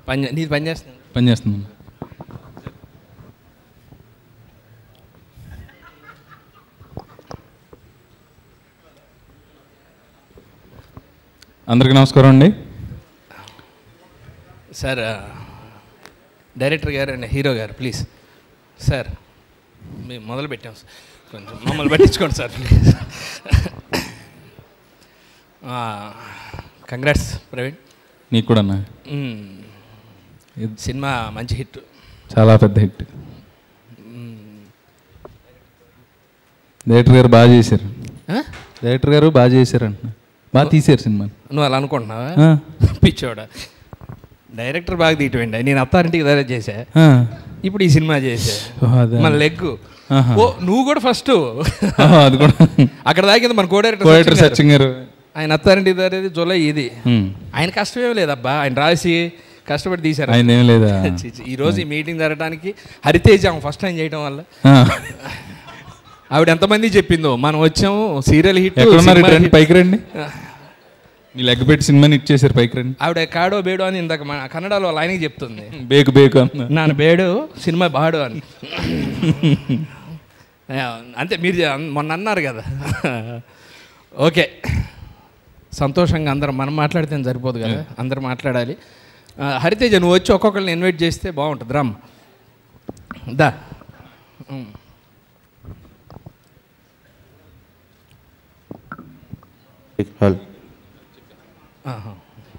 పని చే- నీది పని చేస్తుంది పని చేస్తున్నాను అందరికీ నమస్కారం అండి సార్ ఆ, డైరెక్టర్ గారు అండ్ హీరో గారు ప్లీజ్ సార్ మేము మొదలు పెట్టాం సార్. కొంచెం మమ్మల్ని పట్టించుకోండి సార్ ప్లీజ్ కంగ్రాట్స్ ప్రవీణ్ నీకు కూడా అన్న మ్మ్. సినిమా మంచి హిట్ చాలా పెద్ద హిట్ డైరెక్టర్ గారు బాగా చేశారు డైరెక్టర్ గారు బాగా చేశారు అంటున్నా బాగా తీశారు సినిమాని నువ్వు అలా అనుకుంటున్నావా ఆ. పిచ్చోడా డైరెక్టర్ బాగా తీయటండి నేను అత్తారింటికి దగ్గర చేశా ఆ. ఇప్పుడు ఈ సినిమా చేసా ఓ, అదే. మన లెగ్ ఆహా. ఓ నువ్వు కూడా ఫస్ట్ ఆహా, అది కూడా అక్కడ దాకింది మన కోడైరెక్టర్ కోడైరెక్టర్ సచిన్ గారు ఆయన అత్తారింటి దగ్గర జూలై ఇది ఉమ్. ఆయన కష్టమేం లేదబ్బా ఆయన రాసి కష్టపడి తీశారు ఆయన ఏం లేదా చి, చి. ఈ రోజు ఈ మీటింగ్ జరగడానికి హరితేజ్ ఆమె ఫస్ట్ టైం చేయడం వల్ల ఆ. ఆవిడ ఎంతమంది చెప్పిందో మనం వచ్చాము సీరియల్ హిట్ ఎక్కడున్నారు సినిమా ఇటు రండి hit. పైకి రండి మీ లెగ్ పెట్టి సినిమాని ఇచ్చేసారు పైకి రండి ఆవిడ కాడో బేడో అని ఇందాక మన కన్నడలో వాళ్ళ ఆయనకి చెప్తుంది బేకు బేకు అన్న నాన్న బేడు సినిమా బాడు అని ఆ, అంతే మీరు చె- మొన్న అన్నారు కదా ఓకే సంతోషంగా అందరం మనం మాట్లాడితే సరిపోదు కదా అందరు మాట్లాడాలి ఆ, హరితేజ నువ్వు వచ్చి ఒక్కొక్కరిని ఇన్వైట్ చేస్తే బాగుంటుంది రామ్ దా ఉమ్. హల్ ఆహా.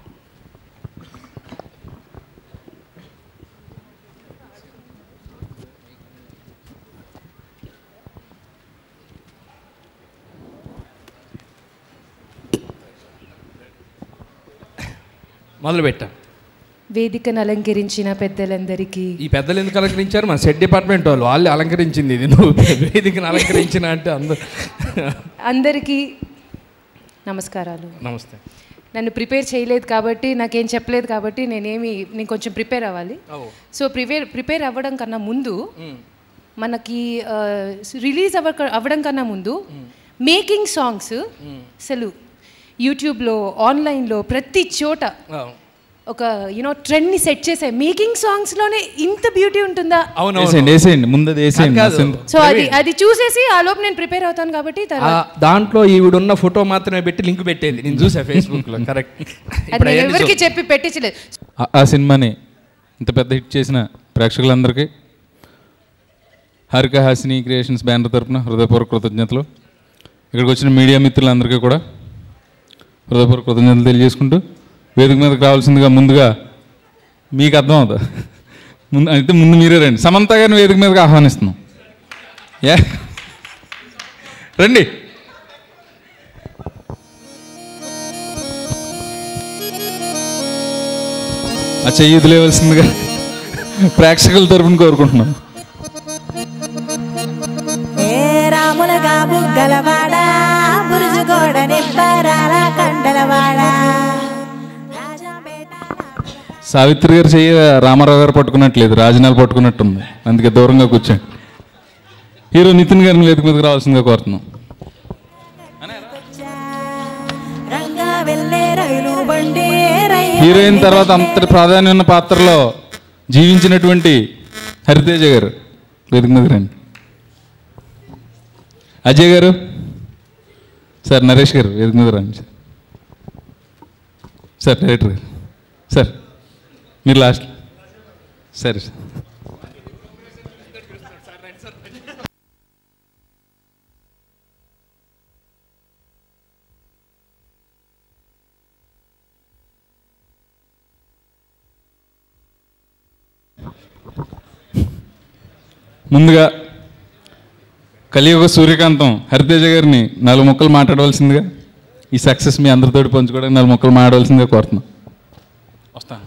మొదలు పెట్టాం వేదికను అలంకరించిన పెద్దలందరికీ ఈ పెద్దలు ఎందుకు అలంకరించారు మన సెట్ డిపార్ట్మెంట్ వాళ్ళు వాళ్ళు అలంకరించింది ఇది నువ్వు వేదికను అలంకరించిన అంటే అందరు అందరికీ నమస్కారాలు నమస్తే నన్ను ప్రిపేర్ చేయలేదు కాబట్టి నాకేం చెప్పలేదు కాబట్టి నేనేమి నేను కొంచెం ప్రిపేర్ అవ్వాలి సో ప్రిపేర్ ప్రిపేర్ అవ్వడం కన్నా ముందు మనకి రిలీజ్ అవ్వ అవ్వడం కన్నా ముందు మేకింగ్ సాంగ్స్ అసలు యూట్యూబ్లో ఆన్లైన్లో ప్రతి చోట ఒక యూనో ట్రెండ్ని సెట్ చేసాయి మేకింగ్ సాంగ్స్లోనే ఇంత బ్యూటీ ఉంటుందా అవునవును వేసేయండి వేసేయండి ముందు అది వేసేయండి కాదు. అసలు సో అది అది చూసేసి ఆ లోపు నేను ప్రిపేర్ అవుతాను కాబట్టి ఆ, తర్వాత దాంట్లో ఈవిడున్న ఫోటో మాత్రమే పెట్టి లింక్ పెట్టేది నేను చూసా ఫేస్బుక్ లో కరెక్ట్ అది నేను ఎవరికి చెప్పి పెట్టించలేదు ఆ- ఆ సినిమాని ఇంత పెద్ద హిట్ చేసిన ప్రేక్షకులందరికీ హారిక హాసిని క్రియేషన్స్ బ్యానర్ తరపున హృదయపూర్వక కృతజ్ఞతలు ఇక్కడికి వచ్చిన మీడియా మిత్రులందరికీ కూడా హృదయపూర్వక కృతజ్ఞతలు తెలియజేసుకుంటూ వేదిక మీదకి రావాల్సిందిగా ముందుగా మీకు అర్థం అవుతుంది ముందు అయితే ముందు మీరే రండి సమంత గారిని వేదిక మీదకి ఆహ్వానిస్తున్నాం ఏ రండి ఆ చెయ్యి వదిలేవలసిందిగా ప్రేక్షకుల తరపున కోరుకుంటున్నాం ఏ రాములగా బుగ్గలవాడ బురుజుగోడ నిబ్బరాల కండలవాడ సావిత్రి గారు చెయ్యి రామారావు గారు పట్టుకున్నట్లేదు రాజనాలు పట్టుకున్నట్టుంది అందుకే దూరంగా కూర్చోండి హీరో నితిన్ గారిని వేదిక మీదకి రావాల్సిందిగా కోరుతున్నాం రంగా వెళ్ళే రైలు బండి రైలు హీరోయిన్ తర్వాత అంతటి ప్రాధాన్యం ఉన్న పాత్రలో జీవించినటువంటి హరితేజ గారు వేదిక మీదకి రండి అజయ్ గారు సార్ నరేష్ గారు వేదిక మీద రండి సార్ సార్ డైరెక్టర్ గారు సార్ మీరు లాస్ట్ సరే సార్ ముందుగా కలియుగ సూర్యకాంతం హరితేజ గారిని నాలుగు మొక్కలు మాట్లాడవలసిందిగా ఈ సక్సెస్ మీ అందరితోటి పంచుకోవడానికి నాలుగు మొక్కలు మాట్లాడవలసిందిగా కోరుతున్నాం వస్తాను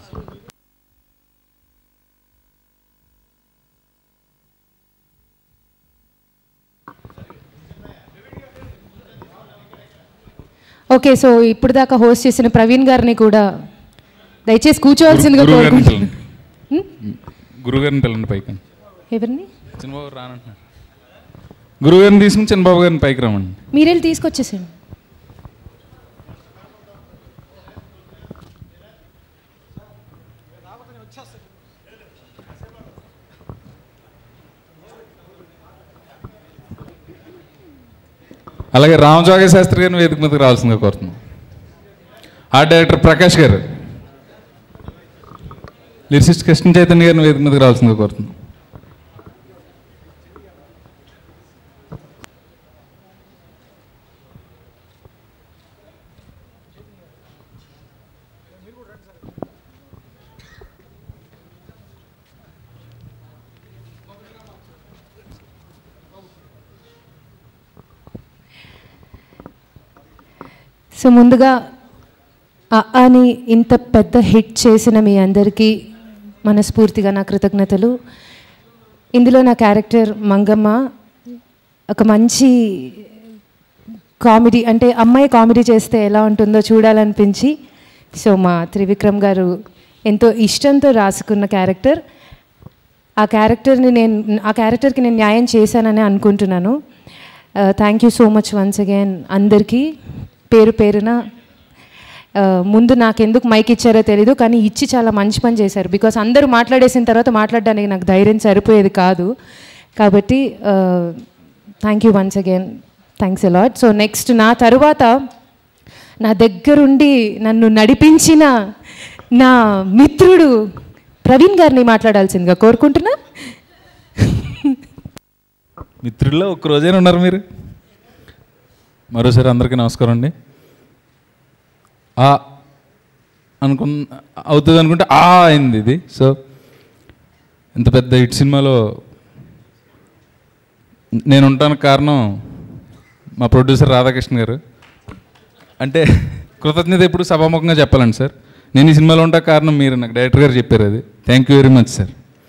ఓకే సో ఇప్పుడు దాకా హోస్ట్ చేసిన ప్రవీణ్ గారిని కూడా దయచేసి కూర్చోవలసిందిగా గురువు గారిని కోరుకుంటున్నాను పిల్లండి గురుగారిని పిల్లండి పైకి ఎవరిని చిన్నబాబు రానంటున్నారు గురుగారిని తీసుకుని చిన్నబాబు గారిని పైకి రమ్మండి మీరెళ్ళి తీసుకొచ్చేసాను అలాగే రామజోగ శాస్త్రి గారిని వేదిక మీదకి రావాల్సిందిగా కోరుతున్నాం ఆర్ట్ డైరెక్టర్ ప్రకాష్ గారు లిరిసిస్ట్ కృష్ణ చైతన్య గారిని వేదిక మీదకి రావాల్సిందిగా కోరుతున్నాం సో ముందుగా ఆ అని ఇంత పెద్ద హిట్ చేసిన మీ అందరికీ మనస్ఫూర్తిగా నా కృతజ్ఞతలు ఇందులో నా క్యారెక్టర్ మంగమ్మ ఒక మంచి కామెడీ అంటే అమ్మాయి కామెడీ చేస్తే ఎలా ఉంటుందో చూడాలనిపించి సో మా త్రివిక్రమ్ గారు ఎంతో ఇష్టంతో రాసుకున్న క్యారెక్టర్ ఆ క్యారెక్టర్ని నేను ఆ క్యారెక్టర్కి నేను న్యాయం చేశానని అనుకుంటున్నాను thank you so much once again అందరికీ పేరు పేరున ఆ, ముందు నాకెందుకు మైక్ ఇచ్చారో తెలీదు కానీ ఇచ్చి చాలా మంచి పని చేశారు బికాస్ అందరూ మాట్లాడేసిన తర్వాత మాట్లాడడానికి నాకు ధైర్యం సరిపోయేది కాదు కాబట్టి thank you once again thanks a lot so next నా తరువాత నా దగ్గరుండి నన్ను నడిపించిన నా మిత్రుడు ప్రవీణ్ గారిని మాట్లాడాల్సిందిగా కోరుకుంటున్నా మిత్రుల్లో ఒక్క రోజైనా ఉన్నారు మీరు మరోసారి అందరికీ నమస్కారం అండి ఆ అనుకు అవుతుంది అనుకుంటే ఆ అయింది ఇది సో ఇంత పెద్ద హిట్ సినిమాలో నేను ఉంటానికి కారణం మా ప్రొడ్యూసర్ రాధాకృష్ణ గారు అంటే కృతజ్ఞత ఎప్పుడు సభాముఖంగా చెప్పాలండి సార్ నేను ఈ సినిమాలో ఉంటా కారణం మీరు నాకు డైరెక్టర్ గారు చెప్పారు అది thank you very much sir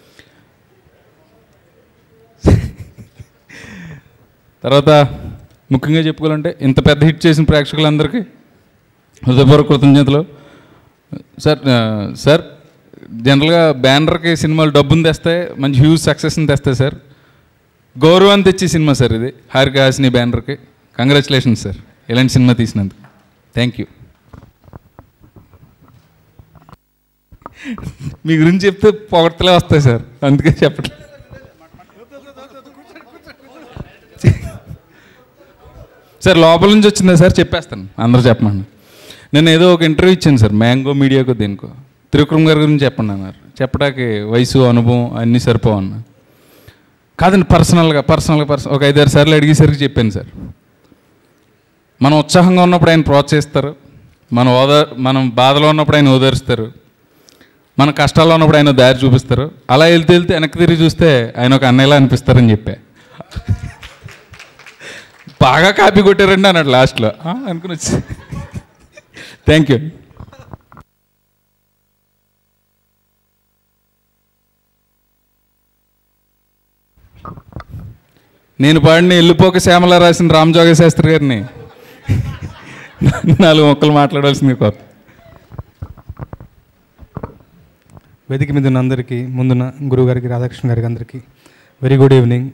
తర్వాత ముఖ్యంగా చెప్పుకోవాలంటే ఇంత పెద్ద హిట్ చేసిన ప్రేక్షకులందరికీ హృదయపూర్వక కృతజ్ఞతలు సార్ ఆ, సార్ జనరల్గా బ్యానర్కి సినిమాలు డబ్బును తెస్తాయి మంచి హ్యూజ్ సక్సెస్ని తెస్తాయి సార్ గౌరవాన్ని తెచ్చే సినిమా సార్ ఇది హారిక హాసిని బ్యానర్కి కంగ్రాచులేషన్స్ సార్ ఇలాంటి సినిమా తీసినందుకు థ్యాంక్ యూ మీ గురించి చెప్తే పొగడ్తలే వస్తాయి సార్ అందుకే చెప్పట్లేదు సార్ లోపల నుంచి వచ్చిందా సార్ చెప్పేస్తాను అందరూ చెప్పమండి నేను ఏదో ఒక ఇంటర్వ్యూ ఇచ్చాను సార్ మ్యాంగో మీడియాకో దేనికో త్రివిక్రమ్ గారి గురించి చెప్పండి అన్నారు చెప్పడానికి వయసు అనుభవం అన్నీ సరిపోవన్నా కాదండి పర్సనల్గా పర్సనల్గా పర్సనల్ ఒక ఐదారు సార్లు అడిగేసరికి చెప్పాను సార్ మనం ఉత్సాహంగా ఉన్నప్పుడు ఆయన ప్రోత్సహిస్తారు మనం ఓదా మనం బాధలో ఉన్నప్పుడు ఆయన ఓదారుస్తారు మన కష్టాల్లో ఉన్నప్పుడు ఆయన దారి చూపిస్తారు అలా వెళ్తే వెళ్తే వెనక్కి తిరిగి చూస్తే ఆయన ఒక అన్నయ్యలా అనిపిస్తారని చెప్పా బాగా కాపీ కొట్టారండి అన్నాడు లాస్ట్లో ఆ, అనుకుని వచ్చి థ్యాంక్ యూ నేను పాడిన ఎల్లుపోక శ్యామల రాసిన రామజోగ శాస్త్రి గారిని నాలుగు మొక్కలు మాట్లాడాల్సింది కోరు వేదిక మీద ఉన్న అందరికీ ముందున్న గురువుగారికి రాధాకృష్ణ గారికి అందరికీ వెరీ గుడ్ ఈవినింగ్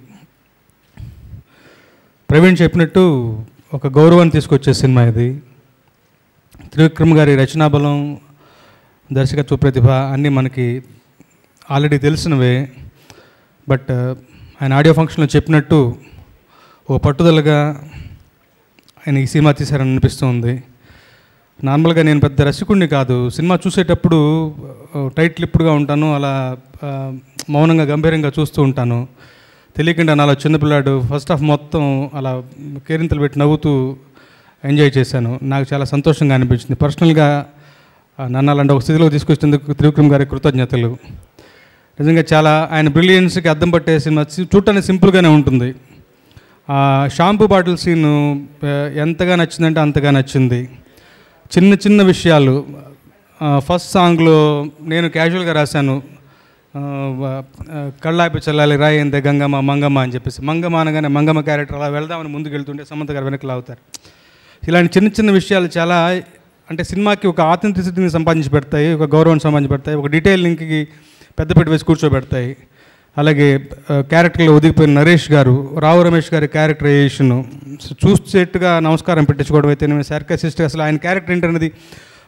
ప్రవీణ్ చెప్పినట్టు ఒక గౌరవాన్ని తీసుకొచ్చే సినిమా ఇది త్రివిక్రమ్ గారి రచనాబలం దర్శకత్వ ప్రతిభ అన్నీ మనకి ఆల్రెడీ తెలిసినవే బట్ ఆయన ఆడియో ఫంక్షన్లో చెప్పినట్టు ఓ పట్టుదలగా ఆయన ఈ సినిమా తీశారని అనిపిస్తుంది నార్మల్గా నేను పెద్ద రసికుడిని కాదు సినిమా చూసేటప్పుడు ఆ, టైట్ లిప్డ్గా ఉంటాను అలా ఆ, మౌనంగా గంభీరంగా చూస్తూ ఉంటాను తెలియకుండా నాలో చిన్నపిల్లాడు ఫస్ట్ హాఫ్ మొత్తం అలా కేరింతలు పెట్టి నవ్వుతూ ఎంజాయ్ చేశాను నాకు చాలా సంతోషంగా అనిపించింది పర్సనల్గా ఆ, నన్ను అలాంటి ఒక స్థితిలో తీసుకొచ్చినందుకు త్రివిక్రమ్ గారి కృతజ్ఞతలు నిజంగా చాలా ఆయన బ్రిలియన్స్కి అద్దం పట్టే సినిమా సి- చూడటానికి సింపుల్గానే ఉంటుంది ఆ షాంపూ బాటిల్ సీన్ ఎంతగా నచ్చిందంటే అంతగా నచ్చింది చిన్న చిన్న విషయాలు ఆ, ఫస్ట్ సాంగ్లో నేను క్యాజువల్గా రాశాను ఆ, వ- ఆ, కళ్ళాపి చల్లాలి రాయిందే గంగమ్మ మంగమ్మ అని చెప్పేసి మంగమ్మ అనగానే మంగమ్మ క్యారెక్టర్ అలా వెళ్దామని ముందుకు వెళ్తుంటే సమంత గారు వెనక్కి లాగుతారు ఇలాంటి చిన్న చిన్న విషయాలు చాలా అంటే సినిమాకి ఒక ఆథెంటిసిటీని సంపాదించి పెడతాయి ఒక గౌరవాన్ని సంపాదించి పెడతాయి ఒక డీటెయిల్ లింక్కి పెద్దపీట వేసి కూర్చోబెడతాయి అలాగే ఆ, క్యారెక్టర్లో ఒదిగిపోయిన నరేష్ గారు రావు రమేష్ గారి క్యారెక్టరైజేషను చూసేట్టుగా నమస్కారం పెట్టించుకోవడం అయితే నేను సార్కసిస్ట్ అసలు ఆయన క్యారెక్టర్ ఏంటనేది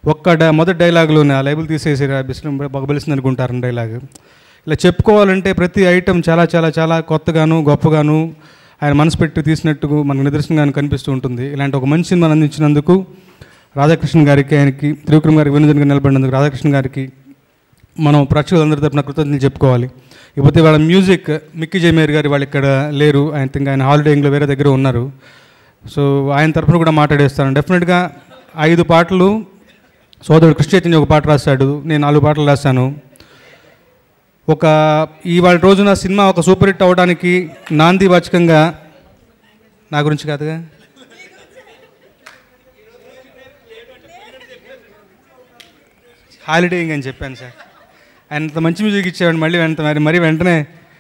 ఒక్క డ మొదటి డైలాగులోనే ఆ లేబుల్ తీసేసి బిస్లం బగబలిసింది అనుకుంటారు డైలాగ్ ఇలా చెప్పుకోవాలంటే ప్రతి ఐటెం చాలా చాలా చాలా కొత్తగాను గొప్పగాను ఆయన మనసు పెట్టి తీసినట్టు మనకు నిదర్శనంగాను కనిపిస్తూ ఉంటుంది ఇలాంటి ఒక మంచి సినిమాను అందించినందుకు రాధాకృష్ణ గారికి ఆయనకి త్రివిక్రమ్ గారికి వినోదన్గా నిలబడినందుకు రాధాకృష్ణ గారికి మనం ప్రేక్షకులందరి తరపున కృతజ్ఞతలు చెప్పుకోవాలి ఇకపోతే వాళ్ళ మ్యూజిక్ మిక్కీ జయమేర్ గారు వాళ్ళు ఇక్కడ లేరు ఆయన ఇంకా ఆయన హాలిడేయింగ్లో వేరే దగ్గర ఉన్నారు సో ఆయన తరపున కూడా మాట్లాడేస్తాను డెఫినెట్గా ఐదు పాటలు సోదరుడు కృష్ణ చైతన్య ఒక పాట రాశాడు నేను నాలుగు పాటలు రాశాను ఒక ఇవాళ రోజున సినిమా ఒక సూపర్ హిట్ అవ్వడానికి నాంది వాచకంగా నా గురించి కాదుగా హాలిడేయింగ్ అని చెప్పాను సార్ ఆయన అంత మంచి మ్యూజిక్ ఇచ్చేవాడు మళ్ళీ వెంట మరి మరీ వెంటనే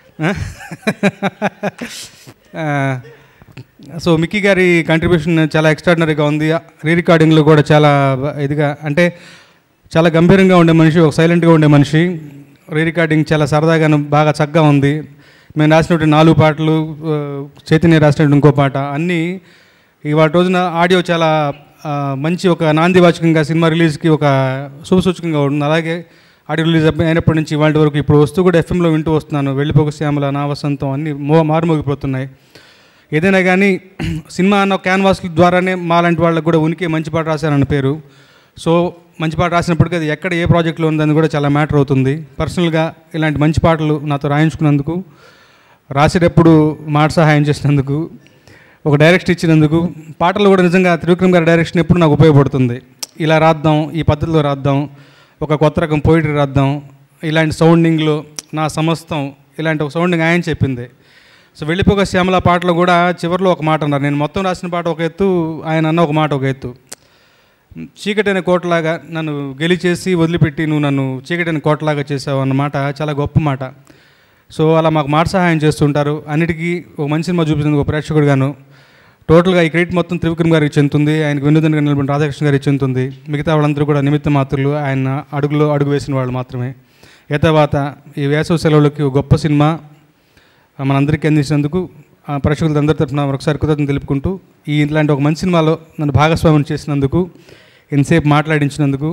ఆ, సో మిక్కీ గారి కంట్రిబ్యూషన్ చాలా ఎక్స్ట్రాడినరీగా ఉంది రీ రికార్డింగ్లో కూడా చాలా ఇదిగా అంటే చాలా గంభీరంగా ఉండే మనిషి ఒక సైలెంట్గా ఉండే మనిషి రీ రికార్డింగ్ చాలా సరదాగా బాగా చక్కగా ఉంది మేము రాసినటువంటి నాలుగు పాటలు ఆ, చైతన్య రాసినటువంటి ఇంకో పాట అన్నీ ఇవాళ రోజున ఆడియో చాలా ఆ, మంచి ఒక నాందివాచకంగా సినిమా రిలీజ్కి ఒక శుభసూచకంగా ఉంటుంది అలాగే ఆడియో రిలీజ్ అయినప్పటి నుంచి ఇవాళ వరకు ఇప్పుడు వస్తూ కూడా ఎఫ్ఎంలో వింటూ వస్తున్నాను వెళ్ళిపోక శ్యామల నా వసంతం అన్నీ మో మారుమోగిపోతున్నాయి ఏదైనా కానీ సినిమా అన్న క్యాన్వాస్ ద్వారానే మాలాంటి వాళ్ళకి కూడా ఉనికి మంచి పాట రాశారన్న పేరు సో మంచి పాట రాసినప్పటికీ అది ఎక్కడ ఏ ప్రాజెక్ట్లో ఉందని కూడా చాలా మ్యాటర్ అవుతుంది పర్సనల్గా ఇలాంటి మంచి పాటలు నాతో రాయించుకున్నందుకు రాసేటప్పుడు మాట సహాయం చేసినందుకు ఒక డైరెక్షన్ ఇచ్చినందుకు పాటలు కూడా నిజంగా త్రివిక్రమ్ గారి డైరెక్షన్ ఎప్పుడు నాకు ఉపయోగపడుతుంది ఇలా రాద్దాం ఈ పద్ధతిలో రాద్దాం ఒక కొత్త రకం పోయిటరీ రాద్దాం ఇలాంటి సౌండింగ్లో నా సమస్తం ఇలాంటి ఒక సౌండింగ్ ఆయన చెప్పింది సో వెళ్ళిపోక శ్యామల పాటలో కూడా చివరిలో ఒక మాట అన్నారు నేను మొత్తం రాసిన పాట ఒక ఎత్తు ఆయన అన్న ఒక మాట ఒక ఎత్తు చీకటైన కోటలాగా నన్ను గెలిచేసి వదిలిపెట్టి నువ్వు నన్ను చీకటైన కోటలాగా చేసావు అన్నమాట చాలా గొప్ప మాట సో అలా మాకు మాట సహాయం చేస్తుంటారు అన్నిటికీ ఒక మంచి సినిమా చూపించింది ఒక ప్రేక్షకుడిగాను టోటల్గా ఈ క్రెడిట్ మొత్తం త్రివిక్రమ్ గారికి చెందుతుంది ఆయనకు వినోదంగా నిలబడిన రాధాకృష్ణ గారికి చెందుతుంది మిగతా వాళ్ళందరూ కూడా నిమిత్త మాత్రులు ఆయన అడుగులో అడుగు వేసిన వాళ్ళు మాత్రమే ఏ తర్వాత ఈ వేసవి సెలవులకి ఒక గొప్ప సినిమా మనందరికీ అందించినందుకు ఆ ప్రేక్షకులందరి అందరి తరఫున మరొకసారి కృతజ్ఞత తెలుపుకుంటూ ఈ ఇలాంటి ఒక మంచి సినిమాలో నన్ను భాగస్వామ్యం చేసినందుకు ఎంతసేపు మాట్లాడించినందుకు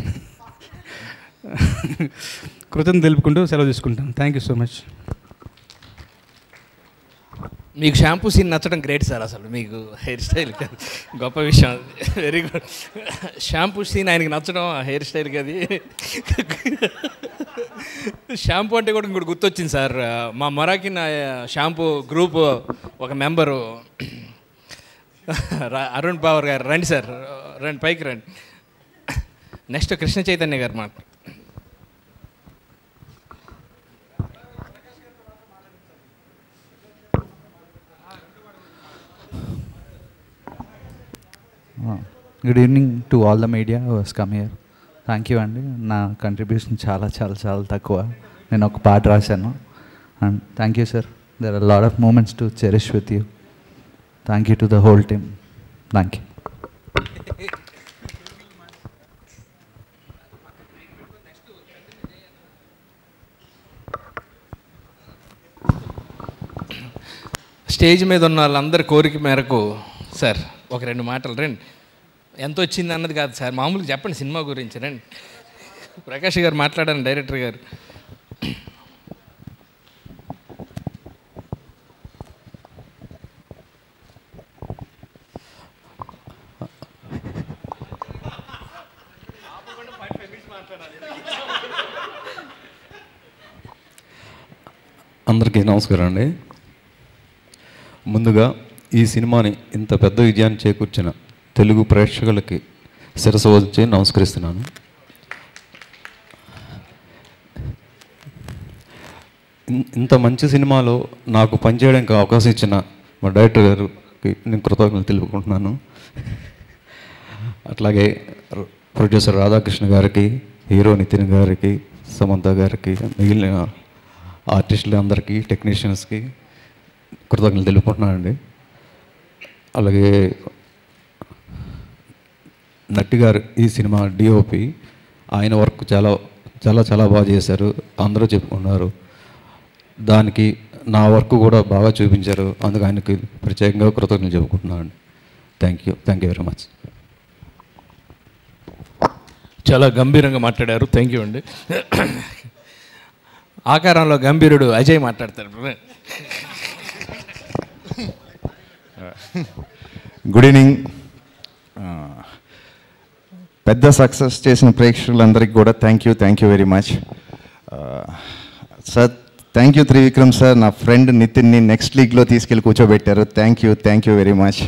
కృతజ్ఞత తెలుపుకుంటూ సెలవు తీసుకుంటాను థ్యాంక్ యూ సో మచ్ మీకు షాంపూ సీన్ నచ్చడం గ్రేట్ సార్ అసలు మీకు హెయిర్ స్టైల్ కాదు గొప్ప విషయం వెరీ గుడ్ షాంపూ సీన్ ఆయనకి నచ్చడం హెయిర్ స్టైల్కి అది షాంపూ అంటే కూడా ఇంకోటి గుర్తొచ్చింది సార్ మా మొరాకిన్ షాంపూ గ్రూప్ ఒక మెంబరు రా- అరుణ్ పవర్ గారు రండి సార్ రండి పైకి రండి నెక్స్ట్ కృష్ణ చైతన్య గారు మాట good evening to all the media was come here thank you అండి నా కంట్రిబ్యూషన్ చాలా చాలా చాలా తక్కువ నేను ఒక పాట రాశాను and thank you sir there are lot of moments to cherish with you thank you to the whole team thank you stage మీద ఉన్న వాళ్ళందరి కోరిక మేరకు సార్ ఒక రెండు మాటలు రండి ఎంత వచ్చింది అన్నది కాదు సార్ మామూలుగా చెప్పండి సినిమా గురించి రండి ప్రకాష్ గారు మాట్లాడాను డైరెక్టర్ గారు అందరికీ నమస్కారం అండి ముందుగా ఈ సినిమాని ఇంత పెద్ద విజయాన్ని చేకూర్చిన తెలుగు ప్రేక్షకులకి శిరస వచ్చి నమస్కరిస్తున్నాను ఇన్- ఇంత మంచి సినిమాలో నాకు పనిచేయడానికి అవకాశం ఇచ్చిన మా డైరెక్టర్ గారికి నేను కృతజ్ఞతలు తెలుపుకుంటున్నాను అట్లాగే ర- ప్రొడ్యూసర్ రాధాకృష్ణ గారికి హీరో నితిన్ గారికి సమంత గారికి మిగిలిన ఆర్టిస్టులు అందరికీ టెక్నీషియన్స్కి కృతజ్ఞతలు తెలుపుకుంటున్నానండి అలాగే నట్టి గారు ఈ సినిమా డిఓపి ఆయన వర్క్ చాలా చాలా చాలా బాగా చేశారు అందరూ చెప్పుకున్నారు దానికి నా వర్క్ కూడా బాగా చూపించారు అందుకు ఆయనకి ప్రత్యేకంగా కృతజ్ఞతలు చెప్పుకుంటున్నాను thank you thank you very much చాలా గంభీరంగా మాట్లాడారు థ్యాంక్ యూ అండి ఆకారంలో గంభీరుడు అజయ్ మాట్లాడతారు గుడ్ ఈవినింగ్ పెద్ద సక్సెస్ చేసిన ప్రేక్షకులందరికీ కూడా thank you thank you very much sir thank you Trivikram sir నా ఫ్రెండ్ నితిన్ని నెక్స్ట్ లీగ్లో తీసుకెళ్ళి కూర్చోబెట్టారు thank you thank you very much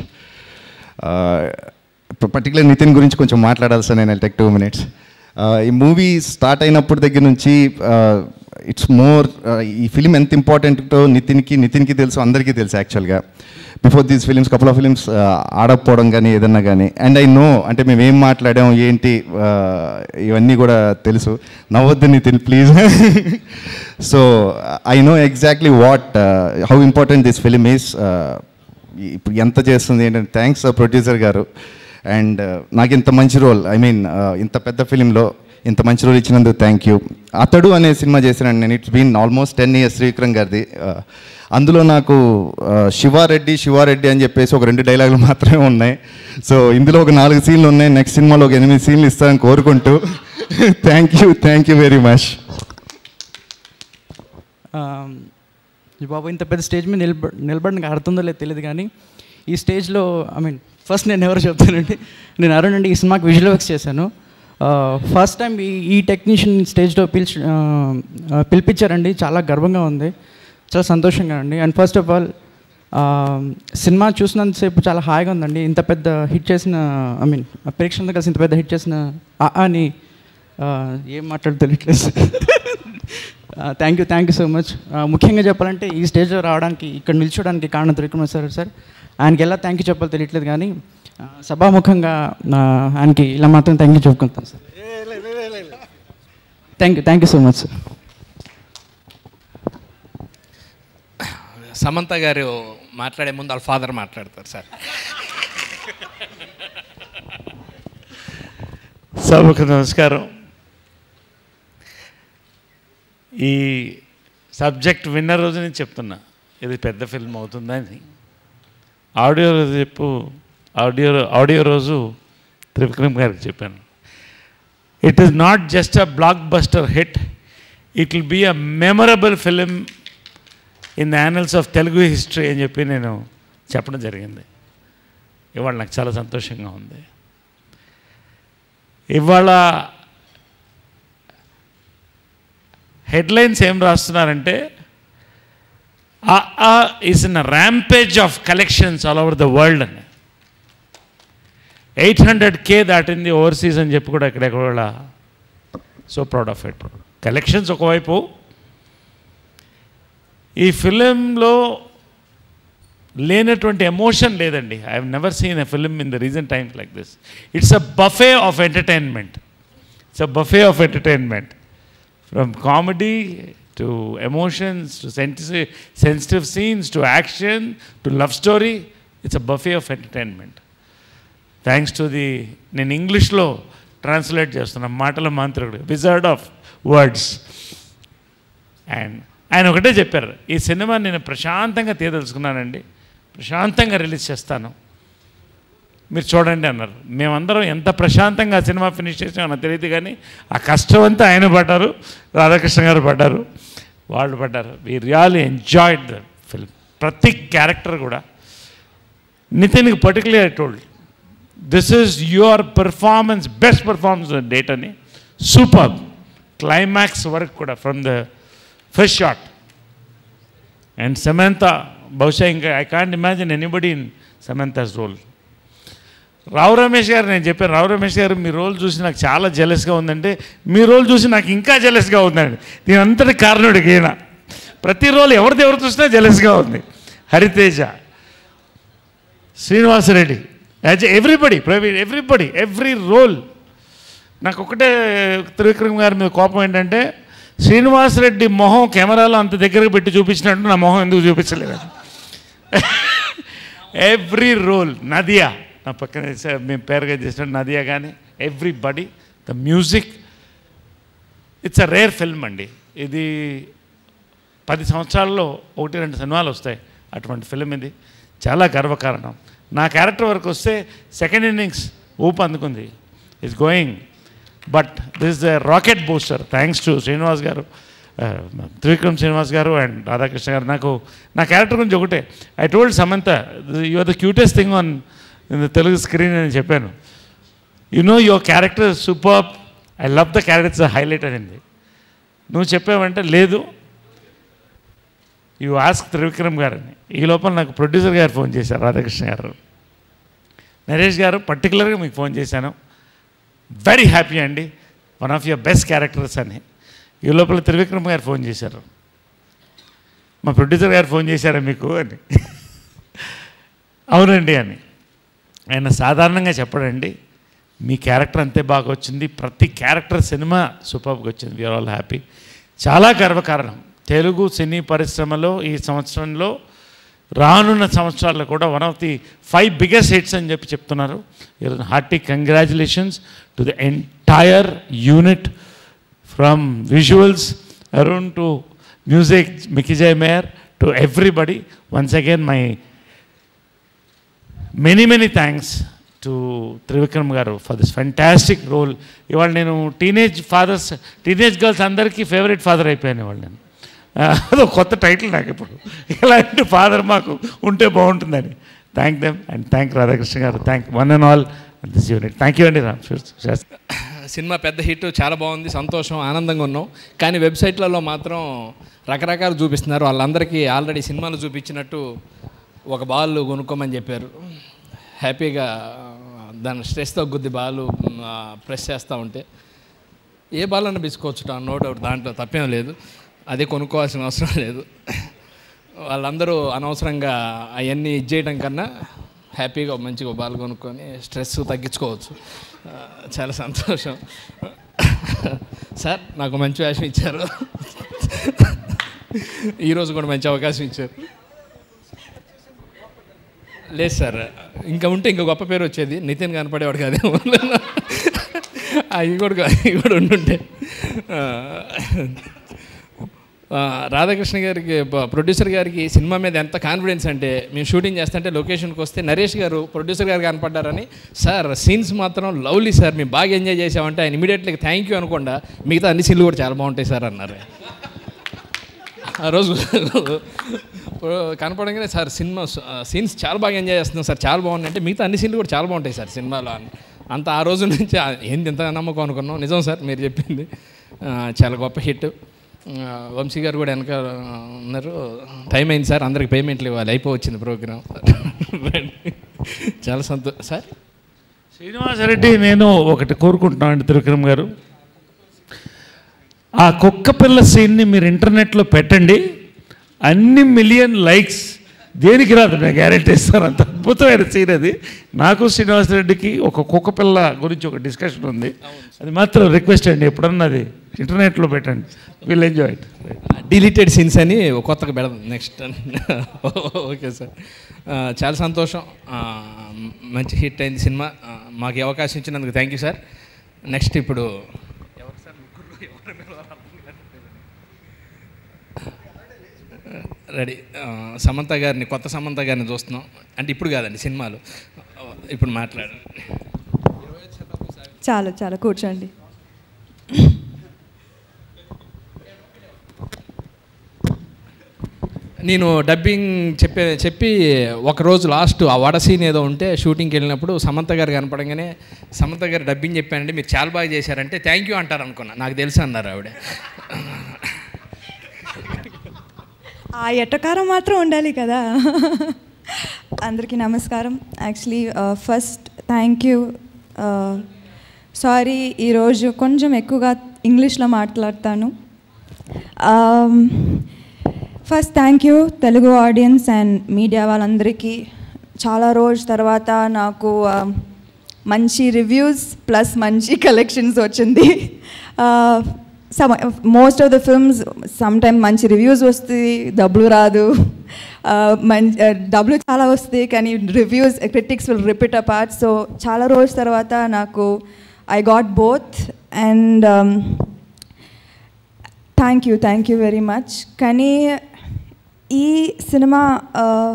particular Nithin గురించి కొంచెం మాట్లాడాలి సార్ నేను టెక్ టూ మినిట్స్ ఈ మూవీ స్టార్ట్ అయినప్పటి దగ్గర నుంచి ఇట్స్ మోర్ ఈ ఫిలిం ఎంత ఇంపార్టెంటో నితిన్కి నితిన్కి తెలుసు అందరికీ తెలుసు యాక్చువల్గా before these films couple of films ఆడకపోవడం కానీ ఏదన్నా కానీ అండ్ ఐ నో అంటే మేము ఏం మాట్లాడాం ఏంటి uh, ఇవన్నీ కూడా తెలుసు నవ్వద్దు Nithin please so I know exactly what how important this film is ఇప్పుడు ఎంత చేస్తుంది ఏంటంటే థ్యాంక్స్ ప్రొడ్యూసర్ గారు అండ్ నాకు ఇంత మంచి రోల్ ఐ మీన్ ఇంత పెద్ద ఫిలింలో ఇంత మంచి రోల్ ఇచ్చినందుకు థ్యాంక్ యూ అతడు అనే సినిమా చేశాను నేను it's been almost ten years Srivikram గారిది Uh, అందులో నాకు uh, శివారెడ్డి శివారెడ్డి అని చెప్పేసి ఒక రెండు డైలాగులు మాత్రమే ఉన్నాయి సో ఇందులో ఒక నాలుగు సీన్లు ఉన్నాయి నెక్స్ట్ సినిమాలో ఒక ఎనిమిది సీన్లు ఇస్తానని కోరుకుంటూ thank you thank you very much ఈ బాబు ఇంత పెద్ద స్టేజ్ మీద నిలబ నిలబడి నాకు అర్థందో లేదో తెలియదు కానీ ఈ స్టేజ్లో ఐ మీన్ ఫస్ట్ నేను ఎవరు చెప్తానండి నేను అరుణ్ అండి ఈ సినిమాకి విజువల్ వర్క్స్ చేశాను ఫస్ట్ టైం ఈ ఈ టెక్నీషియన్ స్టేజ్లో పిలిచి ఆ, ఆ, పిలిపించారండి చాలా గర్వంగా ఉంది చాలా సంతోషంగా అండి and first of all cinema చూసినంతసేపు చాలా హాయిగా ఉందండి ఇంత పెద్ద హిట్ చేసిన ఐ మీన్ ప్రేక్షకులతో కలిసి ఇంత పెద్ద హిట్ చేసిన ఆ అని ఆ, ఏం మాట్లాడు తెలియట్లేదు thank you thank you so much ముఖ్యంగా చెప్పాలంటే ఈ స్టేజ్లో రావడానికి ఇక్కడ నిల్చోడానికి కారణం త్రికుమార్ సార్ సార్ ఆయనకి ఎలా థ్యాంక్ యూ చెప్పాలో తెలియట్లేదు కానీ ఆ, సభాముఖంగా నా ఆయనకి ఇలా మాత్రం థ్యాంక్ యూ చెప్పుకుంటాను sir thank you thank you so much sir Samantha గారు మాట్లాడే ముందు వాళ్ళ ఫాదర్ మాట్లాడతారు సార్ సభకు నమస్కారం ఈ సబ్జెక్ట్ విన్న రోజు నేను చెప్తున్నా ఇది పెద్ద ఫిల్మ్ అవుతుందని ఆడియో రోజు చెప్పు ఆడియో ఆడియో రోజు త్రివిక్రమ్ గారికి చెప్పాను it is not just a blockbuster hit it will be a memorable film in the annals of Telugu history అని చెప్పి నేను చెప్పడం జరిగింది ఇవాళ నాకు చాలా సంతోషంగా ఉంది ఇవాళ హెడ్లైన్స్ ఏం రాస్తున్నారంటే is in rampage of collections all over the world అని ఎయిట్ హండ్రెడ్ కే దాటింది ఓవర్సీస్ అని చెప్పి కూడా ఎక్కడెక్కడ so proud of it collections ఒకవైపు ఈ ఫిలింలో లేనటువంటి ఎమోషన్ లేదండి I have never seen a film in the recent times like this it's a buffet of entertainment it's a buffet of entertainment from comedy to emotions to sensitive scenes to action to love story it's a buffet of entertainment thanks to the నేను ఇంగ్లీష్లో translate చేస్తున్నా మాటల మాంత్రికుడు wizard of words and ఆయన ఒకటే చెప్పారు ఈ cinema నేను ప్రశాంతంగా తీయదలుచుకున్నానండి ప్రశాంతంగా రిలీజ్ చేస్తాను మీరు చూడండి అన్నారు మేమందరం ఎంత ప్రశాంతంగా ఆ సినిమా ఫినిష్ చేసామో నాకు తెలియదు కానీ ఆ కష్టం అంతా ఆయన పడ్డారు రాధాకృష్ణ గారు పడ్డారు వాళ్ళు పడ్డారు we really enjoyed the film ప్రతి క్యారెక్టర్ కూడా నితిన్కి particular told this is your performance best performance date అని సూపర్ క్లైమాక్స్ వరకు కూడా from the first shot and Samantha బహుశా ఇంకా I can't imagine anybody in Samantha's role Rao Ramesh గారు నేను చెప్పాను రావు రమేష్ గారు మీ రోల్ చూసి నాకు చాలా జెలస్గా ఉందంటే మీ రోల్ చూసి నాకు ఇంకా జెలస్గా ఉందండి దీని అంతటి కారణుడికి ఈయన ప్రతి రోల్ ఎవరిది ఎవరు చూసినా జెలస్గా ఉంది Hariteja Srinivasa Reddy as everybody Praveen everybody every role నాకు ఒకటే త్రివిక్రమ్ గారి మీద కోపం ఏంటంటే శ్రీనివాసరెడ్డి మొహం కెమెరాలో అంత దగ్గరకు పెట్టి చూపించినట్టు నా మొహం ఎందుకు చూపించలేదు ఎవ్రీ రోల్ నదియా నా పక్కన స- మేము పేరుగా చేసిన నదియా కానీ everybody the music it's a rare film అండి ఇది పది సంవత్సరాల్లో ఒకటి రెండు సినిమాలు వస్తాయి అటువంటి ఫిల్మ్ ఇది చాలా గర్వకారణం నా క్యారెక్టర్ వరకు వస్తే సెకండ్ ఇన్నింగ్స్ ఊపు అందుకుంది it's going but this the rocket booster thanks to Srinivas గారు త్రివిక్రమ్ శ్రీనివాస్ గారు అండ్ రాధాకృష్ణ గారు నాకు నా క్యారెక్టర్ గురించి ఒకటే I told Samantha you are the cutest thing on in the Telugu screen అని చెప్పాను you know your character super I love the characters highlight అనింది నువ్వు చెప్పావంటే లేదు యు ఆస్క్ త్రివిక్రమ్ గారని ఈ లోపల నాకు ప్రొడ్యూసర్ గారు ఫోన్ చేశారు రాధాకృష్ణ గారు నరేష్ గారు పర్టికులర్గా మీకు ఫోన్ చేశాను వెరీ హ్యాపీ అండి one of your best characters అని ఈ లోపల త్రివిక్రమ్ గారు ఫోన్ చేశారు మా ప్రొడ్యూసర్ గారు ఫోన్ చేశారా మీకు అని అవునండి అని ఆయన సాధారణంగా చెప్పడండి మీ క్యారెక్టర్ అంతే బాగా వచ్చింది ప్రతి క్యారెక్టర్ సినిమా సూపర్గా వచ్చింది వీఆర్ ఆల్ హ్యాపీ చాలా గర్వకారణం తెలుగు సినీ పరిశ్రమలో ఈ సంవత్సరంలో రానున్న సంవత్సరాల్లో కూడా one of the five biggest hits అని చెప్పి చెప్తున్నారు hearty congratulations to the entire unit from visuals around to music Mickey J Meyer to everybody once again my many many thanks to Trivikram గారు ఫర్ దిస్ ఫెంటాస్టిక్ రోల్ ఇవాళ నేను టీనేజ్ ఫాదర్స్ టీనేజ్ గర్ల్స్ అందరికీ favourite father అయిపోయాను ఇవాళ నేను ఆ, అదో కొత్త టైటిల్ నాకు ఇప్పుడు ఇలాంటి ఫాదర్ మాకు ఉంటే బాగుంటుందని thank them and thank Radhakrishna గారు thank one and all this unit thank you అండి రామ్ శాస్త్రి సినిమా పెద్ద హిట్ చాలా బాగుంది సంతోషం ఆనందంగా ఉన్నాం కానీ వెబ్సైట్లలో మాత్రం రకరకాలు చూపిస్తున్నారు వాళ్ళందరికీ ఆల్రెడీ సినిమాలు చూపించినట్టు ఒక బాల్ కొనుక్కోమని చెప్పారు హ్యాపీగా దాని స్ట్రెస్ తగ్గుద్ది బాల్ ప్రెస్ చేస్తూ ఉంటే ఏ బాల్ అన్న బిసుకోవచ్చు నో డౌట్ దాంట్లో తప్పేం లేదు అదే కొనుక్కోవాల్సిన అవసరం లేదు వాళ్ళందరూ అనవసరంగా అవన్నీ ఇచ్చేయడం కన్నా హ్యాపీగా మంచిగా బాల్ కొనుక్కొని స్ట్రెస్ తగ్గించుకోవచ్చు ఆ, చాలా సంతోషం సార్ నాకు మంచి వేషం ఇచ్చారు ఈరోజు కూడా మంచి అవకాశం ఇచ్చారు లేదు సార్ ఇంకా ఉంటే ఇంకా గొప్ప పేరు వచ్చేది నితిన్ కనపడేవాడు కాదేమో అవి కూడా అవి కూడా ఉండుంటే ఆ, ఆ, రాధాకృష్ణ గారికి ప- ప్రొడ్యూసర్ గారికి సినిమా మీద ఎంత కాన్ఫిడెన్స్ అంటే మేము షూటింగ్ చేస్తుంటే లొకేషన్కి వస్తే నరేష్ గారు ప్రొడ్యూసర్ గారు కనపడ్డారని సార్ సీన్స్ మాత్రం లవ్లీ సార్ మేము బాగా ఎంజాయ్ చేసామంటే ఆయన ఇమీడియట్లీ థ్యాంక్ యూ అనుకుండా మిగతా అన్ని సీన్లు కూడా చాలా బాగుంటాయి సార్ అన్నారు ఆ రోజు కనపడంగానే సార్ సినిమా సీన్స్ చాలా బాగా ఎంజాయ్ చేస్తున్నాం సార్ చాలా బాగున్నాయి అంటే మిగతా అన్ని సీన్లు కూడా చాలా బాగుంటాయి సార్ సినిమాలో అని అంత ఆ రోజు నుంచి ఆ, ఏంది ఎంత నమ్మకం అనుకున్నాం నిజం సార్ మీరు చెప్పింది ఆ, చాలా గొప్ప హిట్ ఆ, వంశీ గారు కూడా వెనక ఉన్నారు టైం అయింది సార్ అందరికి పేమెంట్లు ఇవ్వాలి అయిపోవచ్చింది ప్రోగ్రామ్ చాలా సంతో సార్ శ్రీనివాసరెడ్డి నేను ఒకటి కోరుకుంటున్నాను త్రివిక్రమ్ గారు ఆ కుక్క పిల్ల సీన్ని మీరు ఇంటర్నెట్లో పెట్టండి అన్ని మిలియన్ లైక్స్ దేనికి రాదు నేను గ్యారెంటీ ఇస్తాను అంత అద్భుతమైన సీన్ అది నాకు శ్రీనివాసరెడ్డికి ఒక కుక్క పిల్ల గురించి ఒక డిస్కషన్ ఉంది అది మాత్రం రిక్వెస్ట్ అండి ఎప్పుడన్నా అది ఇంటర్నెట్లో పెట్టండి will enjoy it deleted scenes అని కొత్తగా పెడదాం నెక్స్ట్ ఓకే సార్ ఆ, చాలా సంతోషం ఆ, మంచి హిట్ అయింది సినిమా ఆ, మాకు ఈ అవకాశం ఇచ్చినందుకు థ్యాంక్ యూ సార్ నెక్స్ట్ ఇప్పుడు ఎవరు సార్ ముగ్గురు ఎవరు పిలవాలో అర్థం కావట్లేదు. రెడీ ఆ, సమంత గారిని కొత్త సమంత గారిని చూస్తున్నాం అంటే ఇప్పుడు కాదండి సినిమాలు ఆ, ఇప్పుడు మాట్లాడండి చాలు చాలు కూర్చోండి నేను డబ్బింగ్ చెప్పే చెప్పి ఒకరోజు లాస్ట్ ఆ వడ సీన్ ఏదో ఉంటే షూటింగ్కి వెళ్ళినప్పుడు సమంత గారు కనపడంగానే సమంత గారు డబ్బింగ్ చెప్పానండి మీరు చాలా బాగా చేశారంటే థ్యాంక్ యూ అంటారు అనుకున్నా నాకు తెలుసు అన్నారు ఆవిడ ఆ ఎట్టకారం మాత్రం ఉండాలి కదా అందరికీ నమస్కారం actually first thank you sorry ఈరోజు కొంచెం ఎక్కువగా ఇంగ్లీష్లో మాట్లాడతాను first thank you Telugu audience and media వాళ్ళందరికీ చాలా రోజు తర్వాత నాకు uh, మంచి రివ్యూస్ ప్లస్ మంచి కలెక్షన్స్ వచ్చింది some most of the films some time మంచి రివ్యూస్ వస్తాయి డబ్బులు రాదు మంచి డబ్బులు చాలా వస్తాయి కానీ reviews critics will repeat a part so చాలా రోజు తర్వాత నాకు I got both and thank you thank you very much కానీ ఈ సినిమా uh,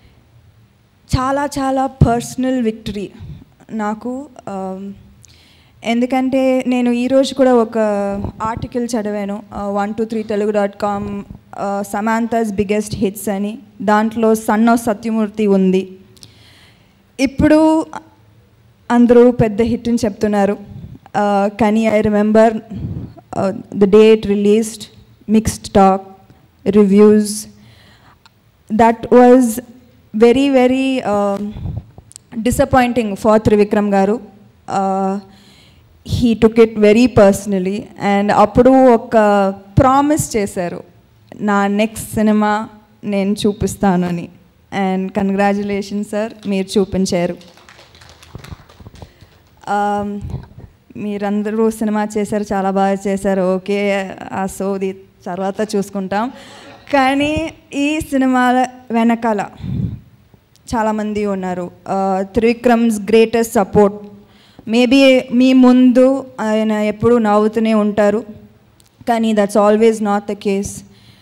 చాలా చాలా పర్సనల్ విక్టరీ నాకు um, ఎందుకంటే నేను ఈరోజు కూడా ఒక ఆర్టికల్ చదివాను one two three Telugu dot com Samantha's biggest hits అని దాంట్లో సన్ ఆఫ్ సత్యమూర్తి ఉంది ఇప్పుడు అందరూ పెద్ద హిట్ అని చెప్తున్నారు Uh, కానీ I remember the date released mixed talk reviews that was very very disappointing for Trivikram గారు he took it very personally and అప్పుడు ఒక ప్రామిస్ చేశారు నా నెక్స్ట్ సినిమా నేను చూపిస్తానని అండ్ కంగ్రాచులేషన్ సార్ మీరు చూపించారు Um, మీరందరూ సినిమా చేశారు చాలా బాగా చేశారు ఓకే ఆ సోది తర్వాత చూసుకుంటాం కానీ ఈ సినిమాల వెనకాల చాలామంది ఉన్నారు త్రివిక్రమ్స్ గ్రేటెస్ట్ సపోర్ట్ మేబీ మీ ముందు ఆయన ఎప్పుడూ నవ్వుతూనే ఉంటారు కానీ that's always not the case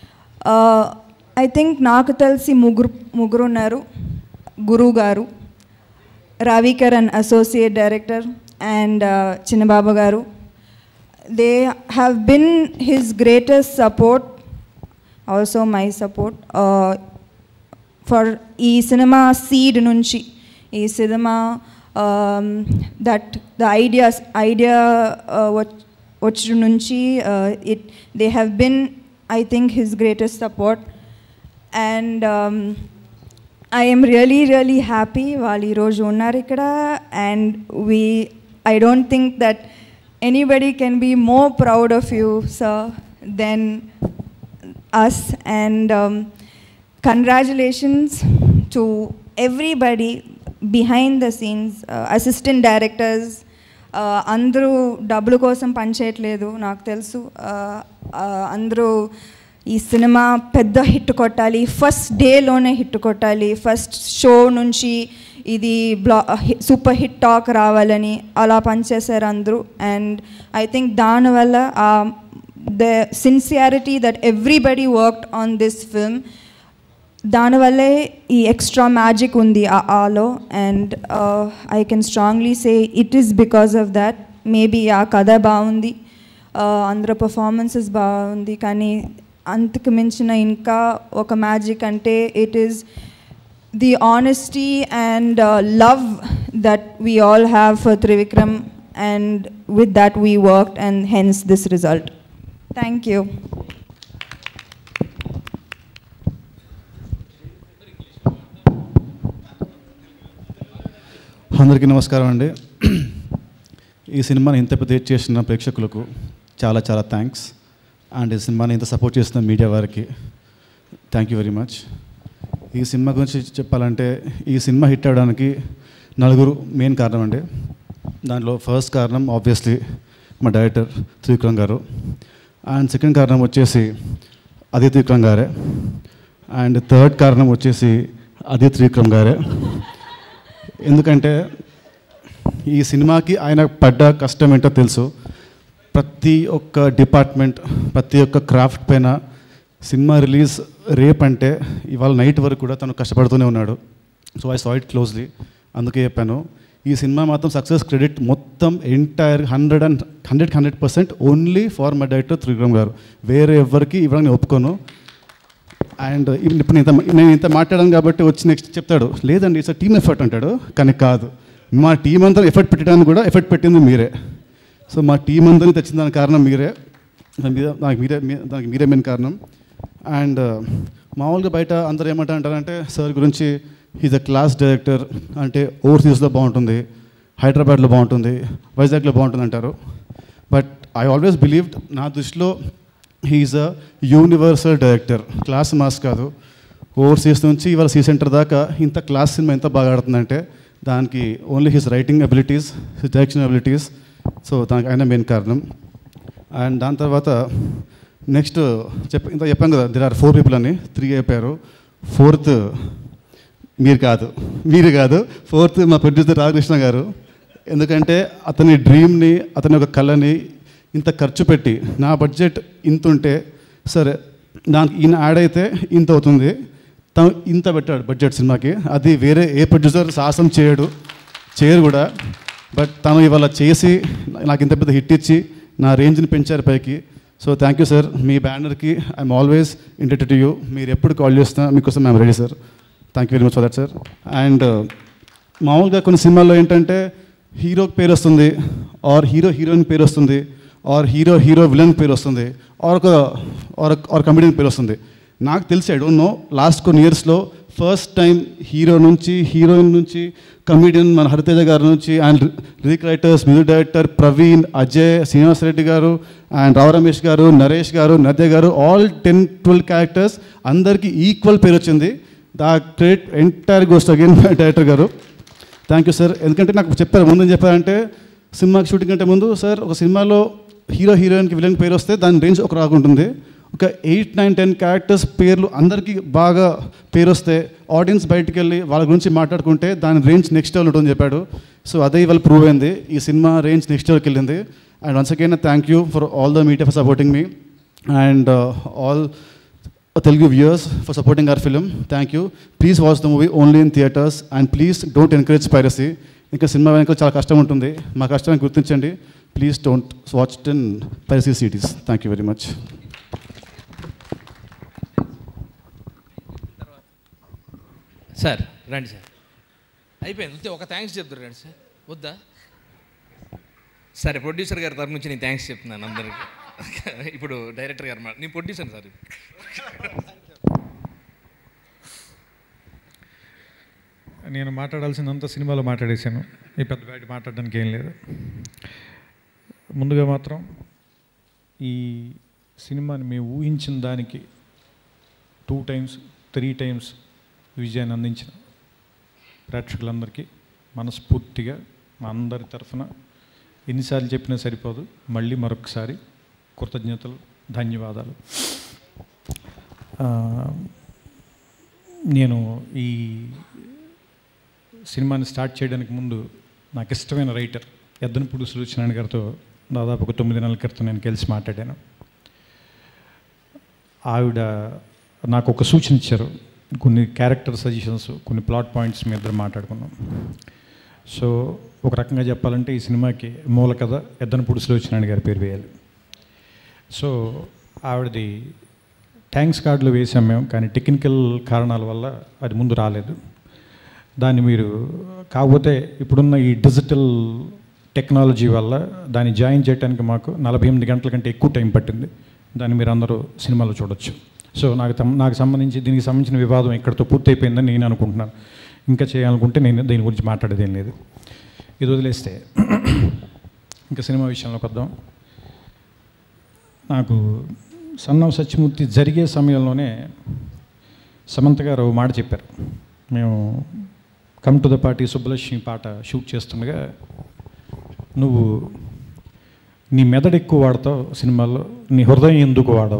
I think నాకు తెలిసి ముగ్గురు ముగ్గురు ఉన్నారు గురువు గారు Ravikiran associate director and Chinnababu గారు they have been his greatest support also my support for ఈ సినిమా సీడ్ నుంచి ఈ సినిమా దట్ ద ఐడియాస్ ఐడియా వచ్చి నుంచి it they have been I think his greatest support and I am really really happy వాళ్ళు ఈరోజు ఉన్నారు ఇక్కడ and we I don't think that anybody can be more proud of you sir than us and um, congratulations to everybody behind the scenes uh, assistant directors uh, అందరూ డబ్బుల కోసం పనిచేయట్లేదు నాకు తెలుసు uh, uh, అందరూ ఈ సినిమా పెద్ద hit కొట్టాలి ఫస్ట్ డేలోనే హిట్ కొట్టాలి ఫస్ట్ షో నుంచి ఇది బ్లా సూపర్ హిట్ టాక్ రావాలని అలా పనిచేశారు అందరూ అండ్ ఐ థింక్ దానివల్ల ఆ the sincerity that everybody worked on this film దానివల్లే ఈ ఎక్స్ట్రా మ్యాజిక్ ఉంది ఆ ఆలో and I can strongly say it is because of that maybe ఆ కథ బాగుంది అందరూ పర్ఫార్మెన్సెస్ బాగుంది కానీ అంతకు మించిన ఇంకా ఒక మ్యాజిక్ అంటే it is the honesty and love that we all have for Trivikram and with that we worked and hence this result thank you అందరికీ నమస్కారం అండి ఈ సినిమాని ఇంత పెద్ద హిట్ చేసిన ప్రేక్షకులకు చాలా చాలా థ్యాంక్స్ అండ్ ఈ సినిమాని ఇంత సపోర్ట్ చేస్తున్న మీడియా వారికి థ్యాంక్ యూ వెరీ మచ్ ఈ సినిమా గురించి చెప్పాలంటే ఈ సినిమా హిట్ అవ్వడానికి నలుగురు మెయిన్ కారణం అండి దాంట్లో ఫస్ట్ కారణం ఆబ్వియస్లీ మా డైరెక్టర్ త్రివిక్రమ్ గారు అండ్ సెకండ్ కారణం వచ్చేసి అదిత్ విక్రమ్ గారే అండ్ థర్డ్ కారణం వచ్చేసి అదిత్ విక్రమ్ గారే ఎందుకంటే ఈ సినిమాకి ఆయన పడ్డ కష్టం ఏంటో తెలుసు ప్రతి ఒక్క డిపార్ట్మెంట్ ప్రతి ఒక్క క్రాఫ్ట్ పైన సినిమా రిలీజ్ రేపు అంటే ఇవాళ నైట్ వరకు కూడా తను కష్టపడుతూనే ఉన్నాడు so I saw it closely అందుకే చెప్పాను ఈ సినిమా మాత్రం సక్సెస్ క్రెడిట్ మొత్తం entire hundred and hundred hundred percent only for my director Trivikram గారు వేరే ఎవరికి ఇవ్వడానికి ఒప్పుకోను అండ్ ఇప్పుడు నేను ఇంత నేను ఇంత మాట్లాడాను కాబట్టి వచ్చి నెక్స్ట్ చెప్తాడు లేదండి ఇట్స్ టీమ్ ఎఫర్ట్ అంటాడు కానీ కాదు మా టీం అంతా ఎఫర్ట్ పెట్టడానికి కూడా ఎఫర్ట్ పెట్టింది మీరే సో మా టీం అందరినీ తెచ్చిన దానికి కారణం మీరే దాని మీద దానికి మీరే మీ- దానికి మీరే మెయిన్ కారణం అండ్ మామూలుగా బయట అందరూ ఏమంటా అంటారంటే సార్ గురించి ఈజ్ అ క్లాస్ డైరెక్టర్ అంటే ఓవర్సీస్లో బాగుంటుంది హైదరాబాద్లో బాగుంటుంది వైజాగ్లో బాగుంటుంది అంటారు బట్ ఐ ఆల్వేస్ బిలీవ్డ్ నా దృష్టిలో he is a universal director class mass కాదు ఓవర్సీస్ నుంచి ఇవాళ సీ సెంటర్ దాకా ఇంత క్లాస్ సినిమా ఎంత బాగా ఆడుతుందంటే దానికి only his writing abilities his direction abilities so దానికి ఆయన మెయిన్ కారణం అండ్ దాని తర్వాత నెక్స్ట్ చెప్ప ఇంత చెప్పాం కదా దిర్ ఆర్ ఫోర్ పీపుల్ అని త్రీ అయిపోయారు ఫోర్త్ మీరు కాదు మీరు కాదు ఫోర్త్ మా ప్రొడ్యూసర్ రామకృష్ణ గారు ఎందుకంటే అతని డ్రీమ్ని అతని ఒక కళని ఇంత ఖర్చు పెట్టి నా బడ్జెట్ ఇంత ఉంటే సరే దానికి ఈయన యాడ్ అయితే ఇంత అవుతుంది తను ఇంత పెట్టాడు బడ్జెట్ సినిమాకి అది వేరే ఏ ప్రొడ్యూసర్ సాహసం చేయడు చేయరు కూడా బట్ తను ఇవాళ చేసి నాకు ఇంత పెద్ద హిట్ ఇచ్చి నా రేంజ్ని పెంచారు పైకి సో థ్యాంక్ యూ సార్ మీ బ్యానర్కి I'm always indebted to you మీరు ఎప్పుడు కాల్ చేసినా మీకోసం మేము ready sir thank you very much for that sir and మామూలుగా కొన్ని సినిమాల్లో ఏంటంటే హీరోకి పేరు వస్తుంది ఆర్ హీరో హీరోయిన్ పేరు వస్తుంది ఆర్ హీరో హీరో విలన్ పేరు వస్తుంది ఆర్ ఒక ఆర్ ఆర్ కమెడియన్ పేరు వస్తుంది నాకు తెలిసి ఐ డోంట్ నో లాస్ట్ కొన్ని ఇయర్స్లో ఫస్ట్ టైం హీరో నుంచి హీరోయిన్ నుంచి కమెడియన్ మన హరితేజ గారి నుంచి and lyric writers music director Praveen Ajay Srinivas Reddy గారు అండ్ రావు రమేష్ గారు నరేష్ గారు నద్య గారు ఆల్ టెన్ ట్వెల్వ్ క్యారెక్టర్స్ అందరికీ ఈక్వల్ పేరు వచ్చింది the credit entire goes to again director గారు థ్యాంక్ యూ సార్ ఎందుకంటే నాకు చెప్పారు ముందు చెప్పారంటే సినిమాకి షూటింగ్ కంటే ముందు సార్ ఒక సినిమాలో హీరో హీరోయిన్కి విలన్ పేరు వస్తే దాని రేంజ్ ఒక రాకుంటుంది ఒక ఎయిట్ నైన్ టెన్ క్యారెక్టర్స్ పేర్లు అందరికీ బాగా పేరు వస్తే ఆడియన్స్ బయటికి వెళ్ళి వాళ్ళ గురించి మాట్లాడుకుంటే దాని రేంజ్ నెక్స్ట్ లెవెల్ ఉంటుందని చెప్పాడు సో అదే ఇవాళ ప్రూవ్ అయింది ఈ సినిమా రేంజ్ నెక్స్ట్ లెవెల్కి వెళ్ళింది and once again thank you for all the media for supporting మీ and all Telugu viewers for supporting our film. Thank you. Please watch the movie only in theaters and please don't encourage piracy. ఇంకా సినిమా వెనక చాలా కష్టం ఉంటుంది మా కష్టాన్ని గుర్తించండి please don't watch it in piracy cities thank you very much sir రండి సార్ అయిపోయింది అంతే ఒక థ్యాంక్స్ చెప్తారు రండి సార్ వద్దా సరే ప్రొడ్యూసర్ గారి తరఫు నుంచి నేను థ్యాంక్స్ చెప్తున్నాను అందరికి ఇప్పుడు డైరెక్టర్ గారు మా- నేను ప్రొడ్యూసర్ సార్ నేను మాట్లాడాల్సిందంతా సినిమాలో మాట్లాడేశాను ఈ పెద్ద బయట మాట్లాడడానికి ఏం లేదు ముందుగా మాత్రం ఈ సినిమాని మేము ఊహించిన దానికి టూ టైమ్స్ త్రీ టైమ్స్ విజయాన్ని అందించిన ప్రేక్షకులందరికీ మనస్ఫూర్తిగా మా అందరి తరఫున ఎన్నిసార్లు చెప్పినా సరిపోదు మళ్ళీ మరొకసారి కృతజ్ఞతలు ధన్యవాదాలు ఆ, నేను ఈ సినిమాని స్టార్ట్ చేయడానికి ముందు నాకు ఇష్టమైన రైటర్ ఎద్దనపూడి సులోచనారాయణ గారితో దాదాపు ఒక తొమ్మిది నెలల క్రితం నేను కలిసి మాట్లాడాను ఆవిడ నాకు ఒక సూచన ఇచ్చారు కొన్ని క్యారెక్టర్ సజెషన్స్ కొన్ని ప్లాట్ పాయింట్స్ మీ ఇద్దరు మాట్లాడుకున్నాం సో ఒక రకంగా చెప్పాలంటే ఈ సినిమాకి మూల కథ ఎద్దనపూడి సులోచనారాయణ గారి పేరు వేయాలి సో ఆవిడది థ్యాంక్స్ కార్డులో వేసాం మేము కానీ టెక్నికల్ కారణాల వల్ల అది ముందు రాలేదు దాన్ని మీరు కాకపోతే ఇప్పుడున్న ఈ డిజిటల్ టెక్నాలజీ వల్ల దాన్ని జాయిన్ చేయడానికి మాకు నలభై ఎనిమిది గంటల కంటే ఎక్కువ టైం పట్టింది దాన్ని మీరు అందరూ సినిమాలో చూడొచ్చు సో నాకు తమ్- నాకు సంబంధించి దీనికి సంబంధించిన వివాదం ఇక్కడితో పూర్తయిపోయిందని నేను అనుకుంటున్నాను ఇంకా చేయాలనుకుంటే నేను దీని గురించి మాట్లాడేది ఏం లేదు ఇది వదిలేస్తే ఇంకా సినిమా విషయంలోకి వద్దాం నాకు సన్నం సత్యమూర్తి జరిగే సమయంలోనే సమంత గారు ఓ మాట చెప్పారు మేము come to the party Subbalakshmi పాట షూట్ చేస్తుండగా నువ్వు నీ మెదడు ఎక్కువ వాడతావు సినిమాల్లో నీ హృదయం ఎందుకు వాడవు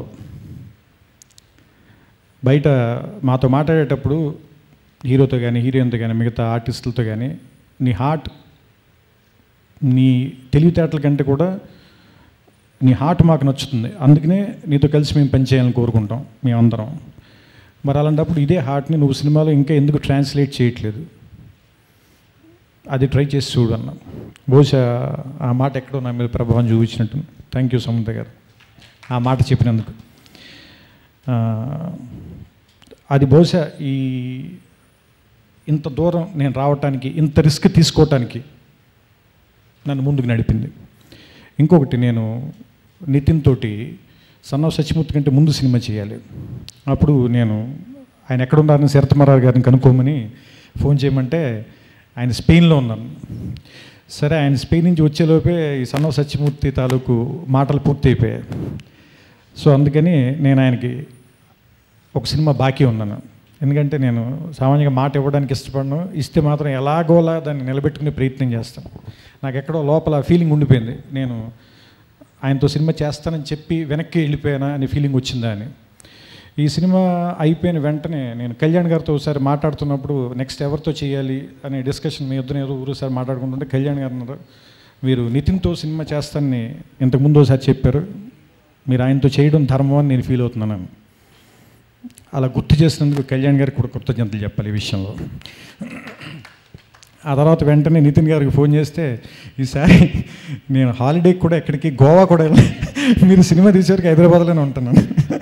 బయట మాతో మాట్లాడేటప్పుడు హీరోతో కానీ హీరోయిన్తో కానీ మిగతా ఆర్టిస్టులతో కానీ నీ హార్ట్ నీ తెలివితేటల కంటే కూడా నీ హార్ట్ మాకు నచ్చుతుంది అందుకనే నీతో కలిసి మేము పనిచేయాలని కోరుకుంటాం మేమందరం మరి అలాంటప్పుడు ఇదే హార్ట్ని నువ్వు సినిమాలో ఇంకా ఎందుకు ట్రాన్స్లేట్ చేయట్లేదు అది ట్రై చేసి చూడు అన్న బహుశా ఆ మాట ఎక్కడో నా మీద ప్రభావం చూపించినట్టు థ్యాంక్ యూ సమంత గారు ఆ మాట చెప్పినందుకు ఆ, అది బహుశా ఈ ఇంత దూరం నేను రావటానికి ఇంత రిస్క్ తీసుకోవటానికి నన్ను ముందుకు నడిపింది ఇంకొకటి నేను నితిన్ తోటి సన్న సత్యమూర్తి కంటే ముందు సినిమా చేయాలి అప్పుడు నేను ఆయన ఎక్కడున్నారని శరత్మరావు గారిని కనుక్కోమని ఫోన్ చేయమంటే ఆయన స్పెయిన్లో ఉన్నాను సరే ఆయన స్పెయిన్ నుంచి వచ్చేలోపే ఈ సన్న సత్యమూర్తి తాలూకు మాటలు పూర్తి అయిపోయాయి సో అందుకని నేను ఆయనకి ఒక సినిమా బాకీ ఉన్నాను ఎందుకంటే నేను సామాన్యంగా మాట ఇవ్వడానికి ఇష్టపడను ఇస్తే మాత్రం ఎలాగోలా దాన్ని నిలబెట్టుకునే ప్రయత్నం చేస్తాను నాకు ఎక్కడో లోపల ఫీలింగ్ ఉండిపోయింది నేను ఆయనతో సినిమా చేస్తానని చెప్పి వెనక్కి వెళ్ళిపోయానా అనే ఫీలింగ్ వచ్చిందా అని ఈ సినిమా అయిపోయిన వెంటనే నేను కళ్యాణ్ గారితో ఒకసారి మాట్లాడుతున్నప్పుడు నెక్స్ట్ ఎవరితో చేయాలి అనే డిస్కషన్ మీ ఇద్దరు ఏదో ఊరోసారి మాట్లాడుకుంటుంటే కళ్యాణ్ గారు అన్నారు మీరు నితిన్తో సినిమా చేస్తానని ఇంతకుముందు ఒకసారి చెప్పారు మీరు ఆయనతో చేయడం ధర్మం అని నేను ఫీల్ అవుతున్నాను అలా గుర్తు చేసినందుకు కళ్యాణ్ గారికి కూడా కృతజ్ఞతలు చెప్పాలి ఈ విషయంలో ఆ తర్వాత వెంటనే నితిన్ గారికి ఫోన్ చేస్తే ఈసారి నేను హాలిడేకి కూడా ఎక్కడికి గోవా కూడా వెళ్ళాను మీరు సినిమా తీసేసరికి హైదరాబాద్లోనే ఉంటున్నాను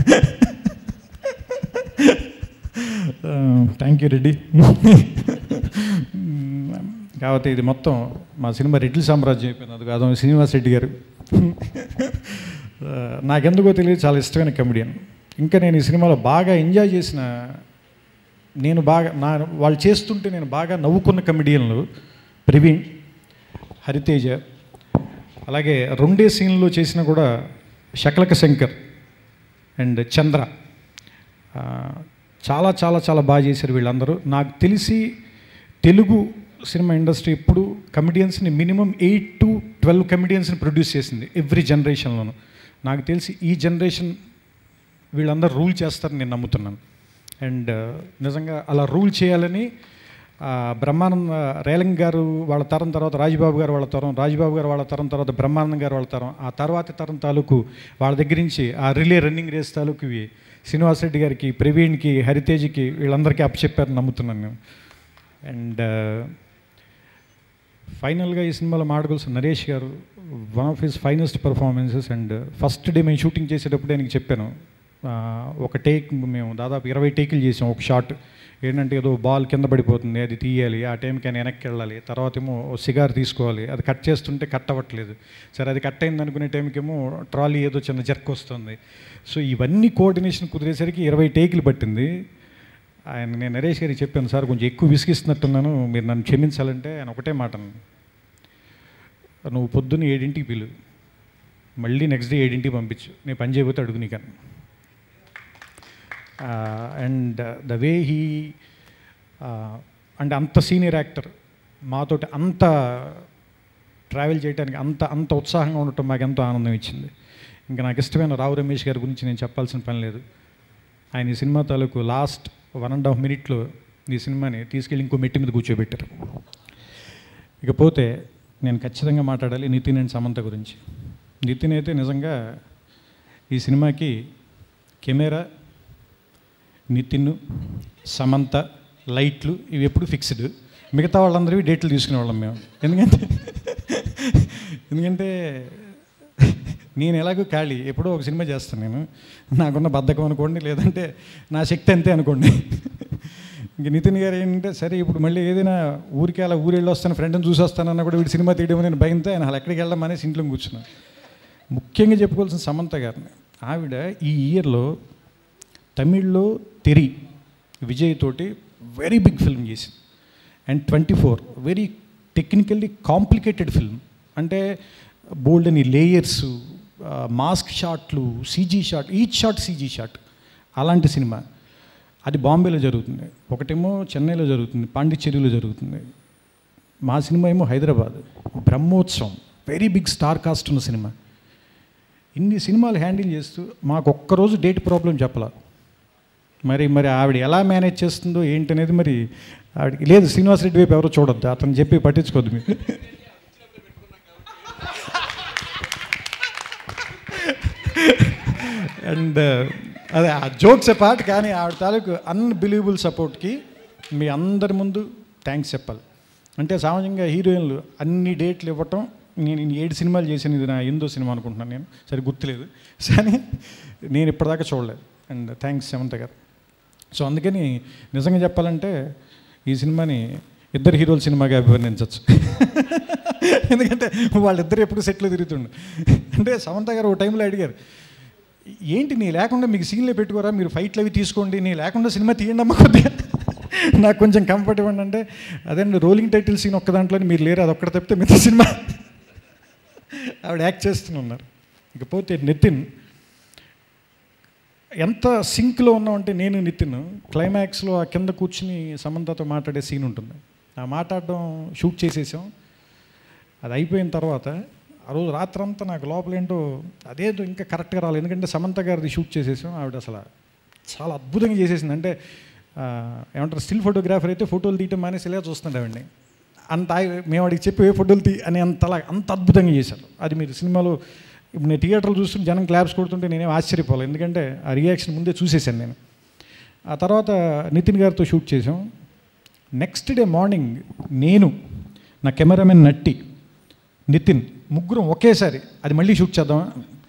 థ్యాంక్ యూ రెడ్డి కాబట్టి ఇది మొత్తం మా సినిమా రెడ్డి సామ్రాజ్యం అయిపోయింది అది కాదు శ్రీనివాస్ రెడ్డి గారు ఆ, నాకెందుకో తెలియదు చాలా ఇష్టమైన కమెడియన్ ఇంకా నేను ఈ సినిమాలో బాగా ఎంజాయ్ చేసిన నేను బాగా నా వాళ్ళు చేస్తుంటే నేను బాగా నవ్వుకున్న కమెడియన్లు ప్రవీణ్ హరితేజ అలాగే రెండే సీన్లో చేసిన కూడా శకలక శంకర్ అండ్ చంద్ర ఆ, చాలా చాలా చాలా బాగా చేశారు వీళ్ళందరూ నాకు తెలిసి తెలుగు సినిమా ఇండస్ట్రీ ఎప్పుడు కమెడియన్స్ని మినిమం ఎయిట్ టు ట్వెల్వ్ కమెడియన్స్ని ప్రొడ్యూస్ చేసింది ఎవ్రీ జనరేషన్లోనూ నాకు తెలిసి ఈ జనరేషన్ వీళ్ళందరూ రూల్ చేస్తారని నేను నమ్ముతున్నాను అండ్ నిజంగా అలా రూల్ చేయాలని ఆ, బ్రహ్మానంద రేలంగ్ గారు వాళ్ళ తరం తర్వాత రాజబాబు గారు వాళ్ళ తరం రాజబాబు గారు వాళ్ళ తరం తర్వాత బ్రహ్మానందం గారు వాళ్ళ తరం ఆ తర్వాతి తరం తాలూకు వాళ్ళ దగ్గర నుంచి ఆ రిలే రన్నింగ్ రేస్ తాలూకు ఇవి శ్రీనివాస్ రెడ్డి గారికి ప్రవీణ్కి హరితేజ్కి వీళ్ళందరికీ అప్పచెప్పారని నమ్ముతున్నాను నేను అండ్ ఫైనల్గా ఈ సినిమాలో మాడగొలుసు నరేష్ గారు one of his finest performances and first day మేము షూటింగ్ చేసేటప్పుడు ఆయనకి చెప్పాను ఆ, ఒక టేక్ మేము దాదాపు ఇరవై టేకులు చేసాం ఒక షాట్ ఏంటంటే ఏదో బాల్ కింద పడిపోతుంది అది తీయాలి ఆ టైంకి ఆయన వెనక్కి వెళ్ళాలి తర్వాత ఏమో ఓ సిగార్ తీసుకోవాలి అది కట్ చేస్తుంటే కట్ అవ్వట్లేదు సరే అది కట్ అయింది అనుకునే టైంకి ఏమో ట్రాలీ ఏదో చిన్న జర్క్ వస్తుంది సో ఇవన్నీ కోఆర్డినేషన్ కుదిరేసరికి ఇరవై టేకులు పట్టింది ఆయన నేను నరేష్ గారికి చెప్పాను సార్ కొంచెం ఎక్కువ విసిగిస్తున్నట్టున్నాను మీరు నన్ను క్షమించాలంటే ఆయన ఒకటే మాట అన్నాడు. నువ్వు పొద్దున్న ఏడింటికి పిలు మళ్ళీ నెక్స్ట్ డే ఏడింటికి పంపించు నేను పని చేయబోతే అడుగు నీకన్నా అండ్ ద వే హీ అంటే అంత సీనియర్ యాక్టర్ మాతోటి అంత ట్రావెల్ చేయడానికి అంత అంత ఉత్సాహంగా ఉండటం మాకు ఎంతో ఆనందం ఇచ్చింది ఇంకా నాకు ఇష్టమైన రావు రమేష్ గారి గురించి నేను చెప్పాల్సిన పని లేదు ఆయన ఈ సినిమా తాలూకు లాస్ట్ వన్ అండ్ హాఫ్ మినిట్లో ఈ సినిమాని తీసుకెళ్ళి ఇంకో మెట్టి మీద కూర్చోబెట్టారు ఇకపోతే నేను ఖచ్చితంగా మాట్లాడాలి నితిన్ అండ్ సమంత గురించి నితిన్ అయితే నిజంగా ఈ సినిమాకి కెమెరా నితిన్ సమంత లైట్లు ఇవి ఎప్పుడు ఫిక్స్డ్ మిగతా వాళ్ళందరివి డేట్లు తీసుకునే వాళ్ళం మేము ఎందుకంటే ఎందుకంటే నేను ఎలాగో ఖాళీ ఎప్పుడో ఒక సినిమా చేస్తాను నేను నాకున్న బద్ధకం అనుకోండి లేదంటే నా శక్తి అంతే అనుకోండి ఇంక నితిన్ గారు ఏంటంటే సరే ఇప్పుడు మళ్ళీ ఏదైనా ఊరికి అలా ఊరు వెళ్ళి వస్తాను ఫ్రెండ్ని చూసి వస్తానన్నా కూడా వీడు సినిమా తీయడం నేను భయంతో ఆయన అలా ఎక్కడికి వెళ్ళడం అనేసి ఇంట్లో కూర్చున్నాను ముఖ్యంగా చెప్పుకోవాల్సిన సమంత గారిని ఆవిడ ఈ ఇయర్లో తమిళ్లో తెరి విజయ్ తోటి వెరీ బిగ్ ఫిల్మ్ చేసింది and twenty four very technically complicated film అంటే బోల్డ్ అని లేయర్స్ మాస్క్ షాట్లు CG shot each shot CG shot అలాంటి సినిమా అది బాంబేలో జరుగుతుంది ఒకటేమో చెన్నైలో జరుగుతుంది పాండిచ్చేరిలో జరుగుతుంది మా సినిమా ఏమో Hyderabad Brahmotsavam very big star cast ఉన్న సినిమా ఇన్ని సినిమాలు హ్యాండిల్ చేస్తూ మాకు ఒక్కరోజు డేట్ ప్రాబ్లం చెప్పలా మరి మరి ఆవిడ ఎలా మేనేజ్ చేస్తుందో ఏంటనేది మరి ఆవిడకి లేదు శ్రీనివాసరెడ్డి వైపు ఎవరో చూడొద్దు అతను చెప్పి పట్టించుకోవద్దు మీరు అండ్ అదే ఆ జోక్స్ పార్ట్ కానీ ఆవిడ తాలూకు అన్బిలీవబుల్ సపోర్ట్కి మీ అందరి ముందు థ్యాంక్స్ చెప్పాలి అంటే సామాన్యంగా హీరోయిన్లు అన్ని డేట్లు ఇవ్వటం నేను ఇన్ని ఏడు సినిమాలు చేశాను ఇది నా ఎందో సినిమా అనుకుంటున్నాను నేను సరే గుర్తులేదు కానీ నేను ఇప్పటిదాకా చూడలేదు అండ్ థ్యాంక్స్ సమంత గారు సో అందుకని నిజంగా చెప్పాలంటే ఈ సినిమాని ఇద్దరు హీరోల సినిమాగా అభివర్ణించవచ్చు ఎందుకంటే వాళ్ళిద్దరు ఎప్పుడు సెట్లు తిరుగుతుండు అంటే సమంత గారు ఒక టైంలో అడిగారు ఏంటి నీ లేకుండా మీకు సీన్లే పెట్టుకోరా మీరు ఫైట్లు అవి తీసుకోండి నీ లేకుండా సినిమా తీయండి అమ్మ కొద్దిగా నాకు కొంచెం కంఫర్ట్ ఇవ్వండి అంటే అదండి రోలింగ్ టైటిల్ సీన్ ఒక్క దాంట్లో మీరు లేరు అది ఒక్కటి తప్పితే మిగతా సినిమా ఆవిడ యాక్ట్ చేస్తున్నారు ఇకపోతే నితిన్ ఎంత సింక్లో ఉన్నామంటే నేను నితిన్ క్లైమాక్స్లో ఆ కింద కూర్చుని సమంతతో మాట్లాడే సీన్ ఉంటుంది ఆ మాట్లాడడం షూట్ చేసేసాం అది అయిపోయిన తర్వాత ఆ రోజు రాత్రంతా నాకు లోపల ఏంటో అదేదో ఇంకా కరెక్ట్గా రాలేదు ఎందుకంటే సమంత గారిది షూట్ చేసేసాం ఆవిడ అసలు చాలా అద్భుతంగా చేసేసింది అంటే ఆ, ఏమంటారు స్టిల్ ఫోటోగ్రాఫర్ అయితే ఫోటోలు తీయటం మానేసి ఇలా చూస్తున్నాడు ఆవిడని అంత ఆగి- మేము వాడికి చెప్పి ఏ ఫోటోలు తీ అని అంతలా అంత అద్భుతంగా చేశారు అది మీరు సినిమాలో ఇప్పుడు నేను థియేటర్లో చూస్తుంటే జనం క్లాప్స్ కొడుతుంటే నేనేం ఆశ్చర్యపోలేదు ఎందుకంటే ఆ రియాక్షన్ ముందే చూసేసాను నేను ఆ తర్వాత నితిన్ గారితో షూట్ చేసాం నెక్స్ట్ డే మార్నింగ్ నేను నా కెమెరామెన్ నట్టి నితిన్ ముగ్గురం ఒకేసారి అది మళ్ళీ షూట్ చేద్దామా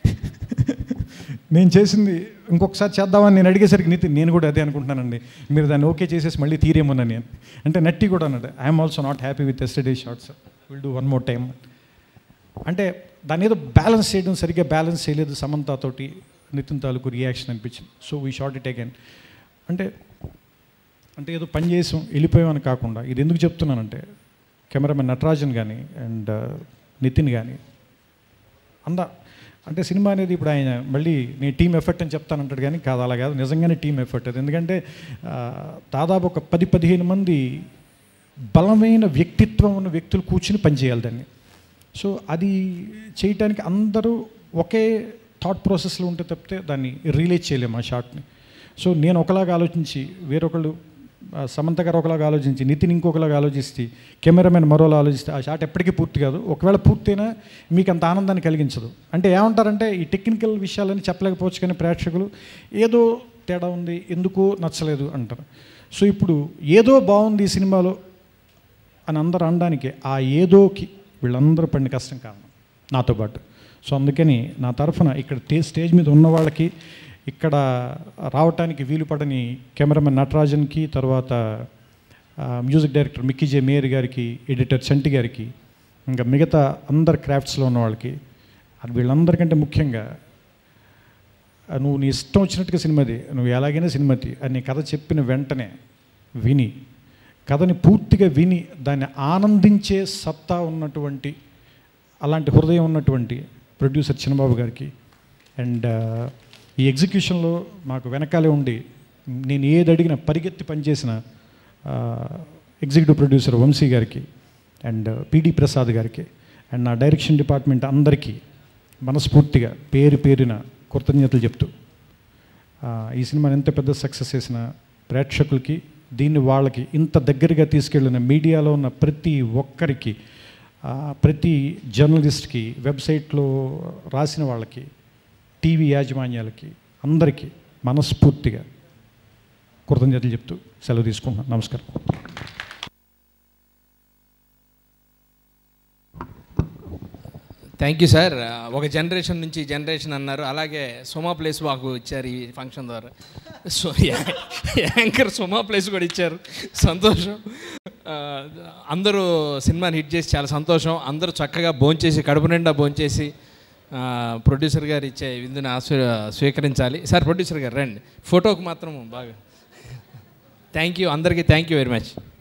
నేను చేసింది ఇంకొకసారి చేద్దామని నేను అడిగేసరికి నితిన్ నేను కూడా అదే అనుకుంటున్నానండి మీరు దాన్ని ఓకే చేసేసి మళ్ళీ తీరేమోనని నేను అంటే నట్టి కూడా అన్నాడు I'm also not happy with yesterday shots will do one more time అంటే దాని ఏదో బ్యాలెన్స్ చేయడం సరిగ్గా బ్యాలెన్స్ చేయలేదు సమంతతోటి నితిన్ తాలూకు రియాక్షన్ అనిపించింది so we shot it again అంటే అంటే ఏదో పని చేసాం వెళ్ళిపోయామని కాకుండా ఇది ఎందుకు చెప్తున్నానంటే కెమెరామెన్ నటరాజన్ కానీ అండ్ నితిన్ కానీ అంద అంటే సినిమా అనేది ఇప్పుడు ఆయన మళ్ళీ నేను టీం ఎఫర్ట్ అని చెప్తానంటాడు కానీ కాదు అలా కాదు నిజంగానే టీం ఎఫర్ట్ అది ఎందుకంటే ఆ, దాదాపు ఒక పది పదిహేను మంది బలమైన వ్యక్తిత్వం ఉన్న వ్యక్తులు కూర్చుని పనిచేయాలి దాన్ని సో అది చేయటానికి అందరూ ఒకే థాట్ ప్రాసెస్లో ఉంటే తప్పితే దాన్ని రిలీజ్ చేయలేము ఆ షార్ట్ని సో నేను ఒకలాగా ఆలోచించి వేరొకళ్ళు ఆ, సమంత గారు ఒకలాగా ఆలోచించి నితిన్ ఇంకొకలాగా ఆలోచిస్తే కెమెరామెన్ మరోలా ఆలోచిస్తే ఆ షాట్ ఎప్పటికీ పూర్తి కాదు ఒకవేళ పూర్తయినా మీకు అంత ఆనందాన్ని కలిగించదు అంటే ఏమంటారంటే ఈ టెక్నికల్ విషయాలని చెప్పలేకపోవచ్చు కానీ ప్రేక్షకులు ఏదో తేడా ఉంది ఎందుకో నచ్చలేదు అంటారు సో ఇప్పుడు ఏదో బాగుంది ఈ సినిమాలో అని అందరూ అనడానికి ఆ ఏదోకి వీళ్ళందరూ పడిన కష్టం కారణం నాతో పాటు సో అందుకని నా తరఫున ఇక్కడ టే స్టేజ్ మీద ఉన్న వాళ్ళకి ఇక్కడ రావటానికి వీలు పడని కెమెరామెన్ నటరాజన్కి తర్వాత ఆ, మ్యూజిక్ డైరెక్టర్ మిక్కీ జే మేయర్ గారికి ఎడిటర్ చంటి గారికి ఇంకా మిగతా అందరు క్రాఫ్ట్స్లో ఉన్న వాళ్ళకి అది వీళ్ళందరికంటే ముఖ్యంగా ఆ, నువ్వు నీ ఇష్టం వచ్చినట్టుగా సినిమాది నువ్వు ఎలాగైనా సినిమాది అని నీ కథ చెప్పిన వెంటనే విని కథని పూర్తిగా విని దాన్ని ఆనందించే సత్తా ఉన్నటువంటి అలాంటి హృదయం ఉన్నటువంటి ప్రొడ్యూసర్ చిన్నబాబు గారికి అండ్ ఈ ఎగ్జిక్యూషన్లో మాకు వెనకాలే ఉండి నేను ఏది అడిగినా పరిగెత్తి పనిచేసిన ఎగ్జిక్యూటివ్ ప్రొడ్యూసర్ వంశీ గారికి అండ్ పిడి ప్రసాద్ గారికి అండ్ నా డైరెక్షన్ డిపార్ట్మెంట్ అందరికీ మనస్ఫూర్తిగా పేరు పేరిన కృతజ్ఞతలు చెప్తూ ఆ, ఈ సినిమాని ఎంత పెద్ద సక్సెస్ చేసిన ప్రేక్షకులకి దీన్ని వాళ్ళకి ఇంత దగ్గరగా తీసుకెళ్ళిన మీడియాలో ఉన్న ప్రతి ఒక్కరికి ఆ, ప్రతి జర్నలిస్ట్కి వెబ్సైట్లో రాసిన వాళ్ళకి టీవీ యాజమాన్యాలకి అందరికీ మనస్ఫూర్తిగా కృతజ్ఞతలు చెప్తూ సెలవు తీసుకుంటున్నాను నమస్కారం థ్యాంక్ యూ సార్ ఒక జనరేషన్ నుంచి జనరేషన్ అన్నారు అలాగే సుమా ప్లేస్ మాకు ఇచ్చారు ఈ ఫంక్షన్ ద్వారా సో యాంకర్ సుమా ప్లేస్ కూడా ఇచ్చారు సంతోషం ఆ, అందరూ సినిమాని హిట్ చేసి చాలా సంతోషం అందరూ చక్కగా భోంచేసి కడుపు నిండా భోంచేసి ఆ, ప్రొడ్యూసర్ గారు ఇచ్చే విందుని ఆస్వీ స్వీకరించాలి సార్ ప్రొడ్యూసర్ గారు రండి ఫోటోకి మాత్రం బాగా థ్యాంక్ యూ అందరికీ థ్యాంక్ యూ వెరీ మచ్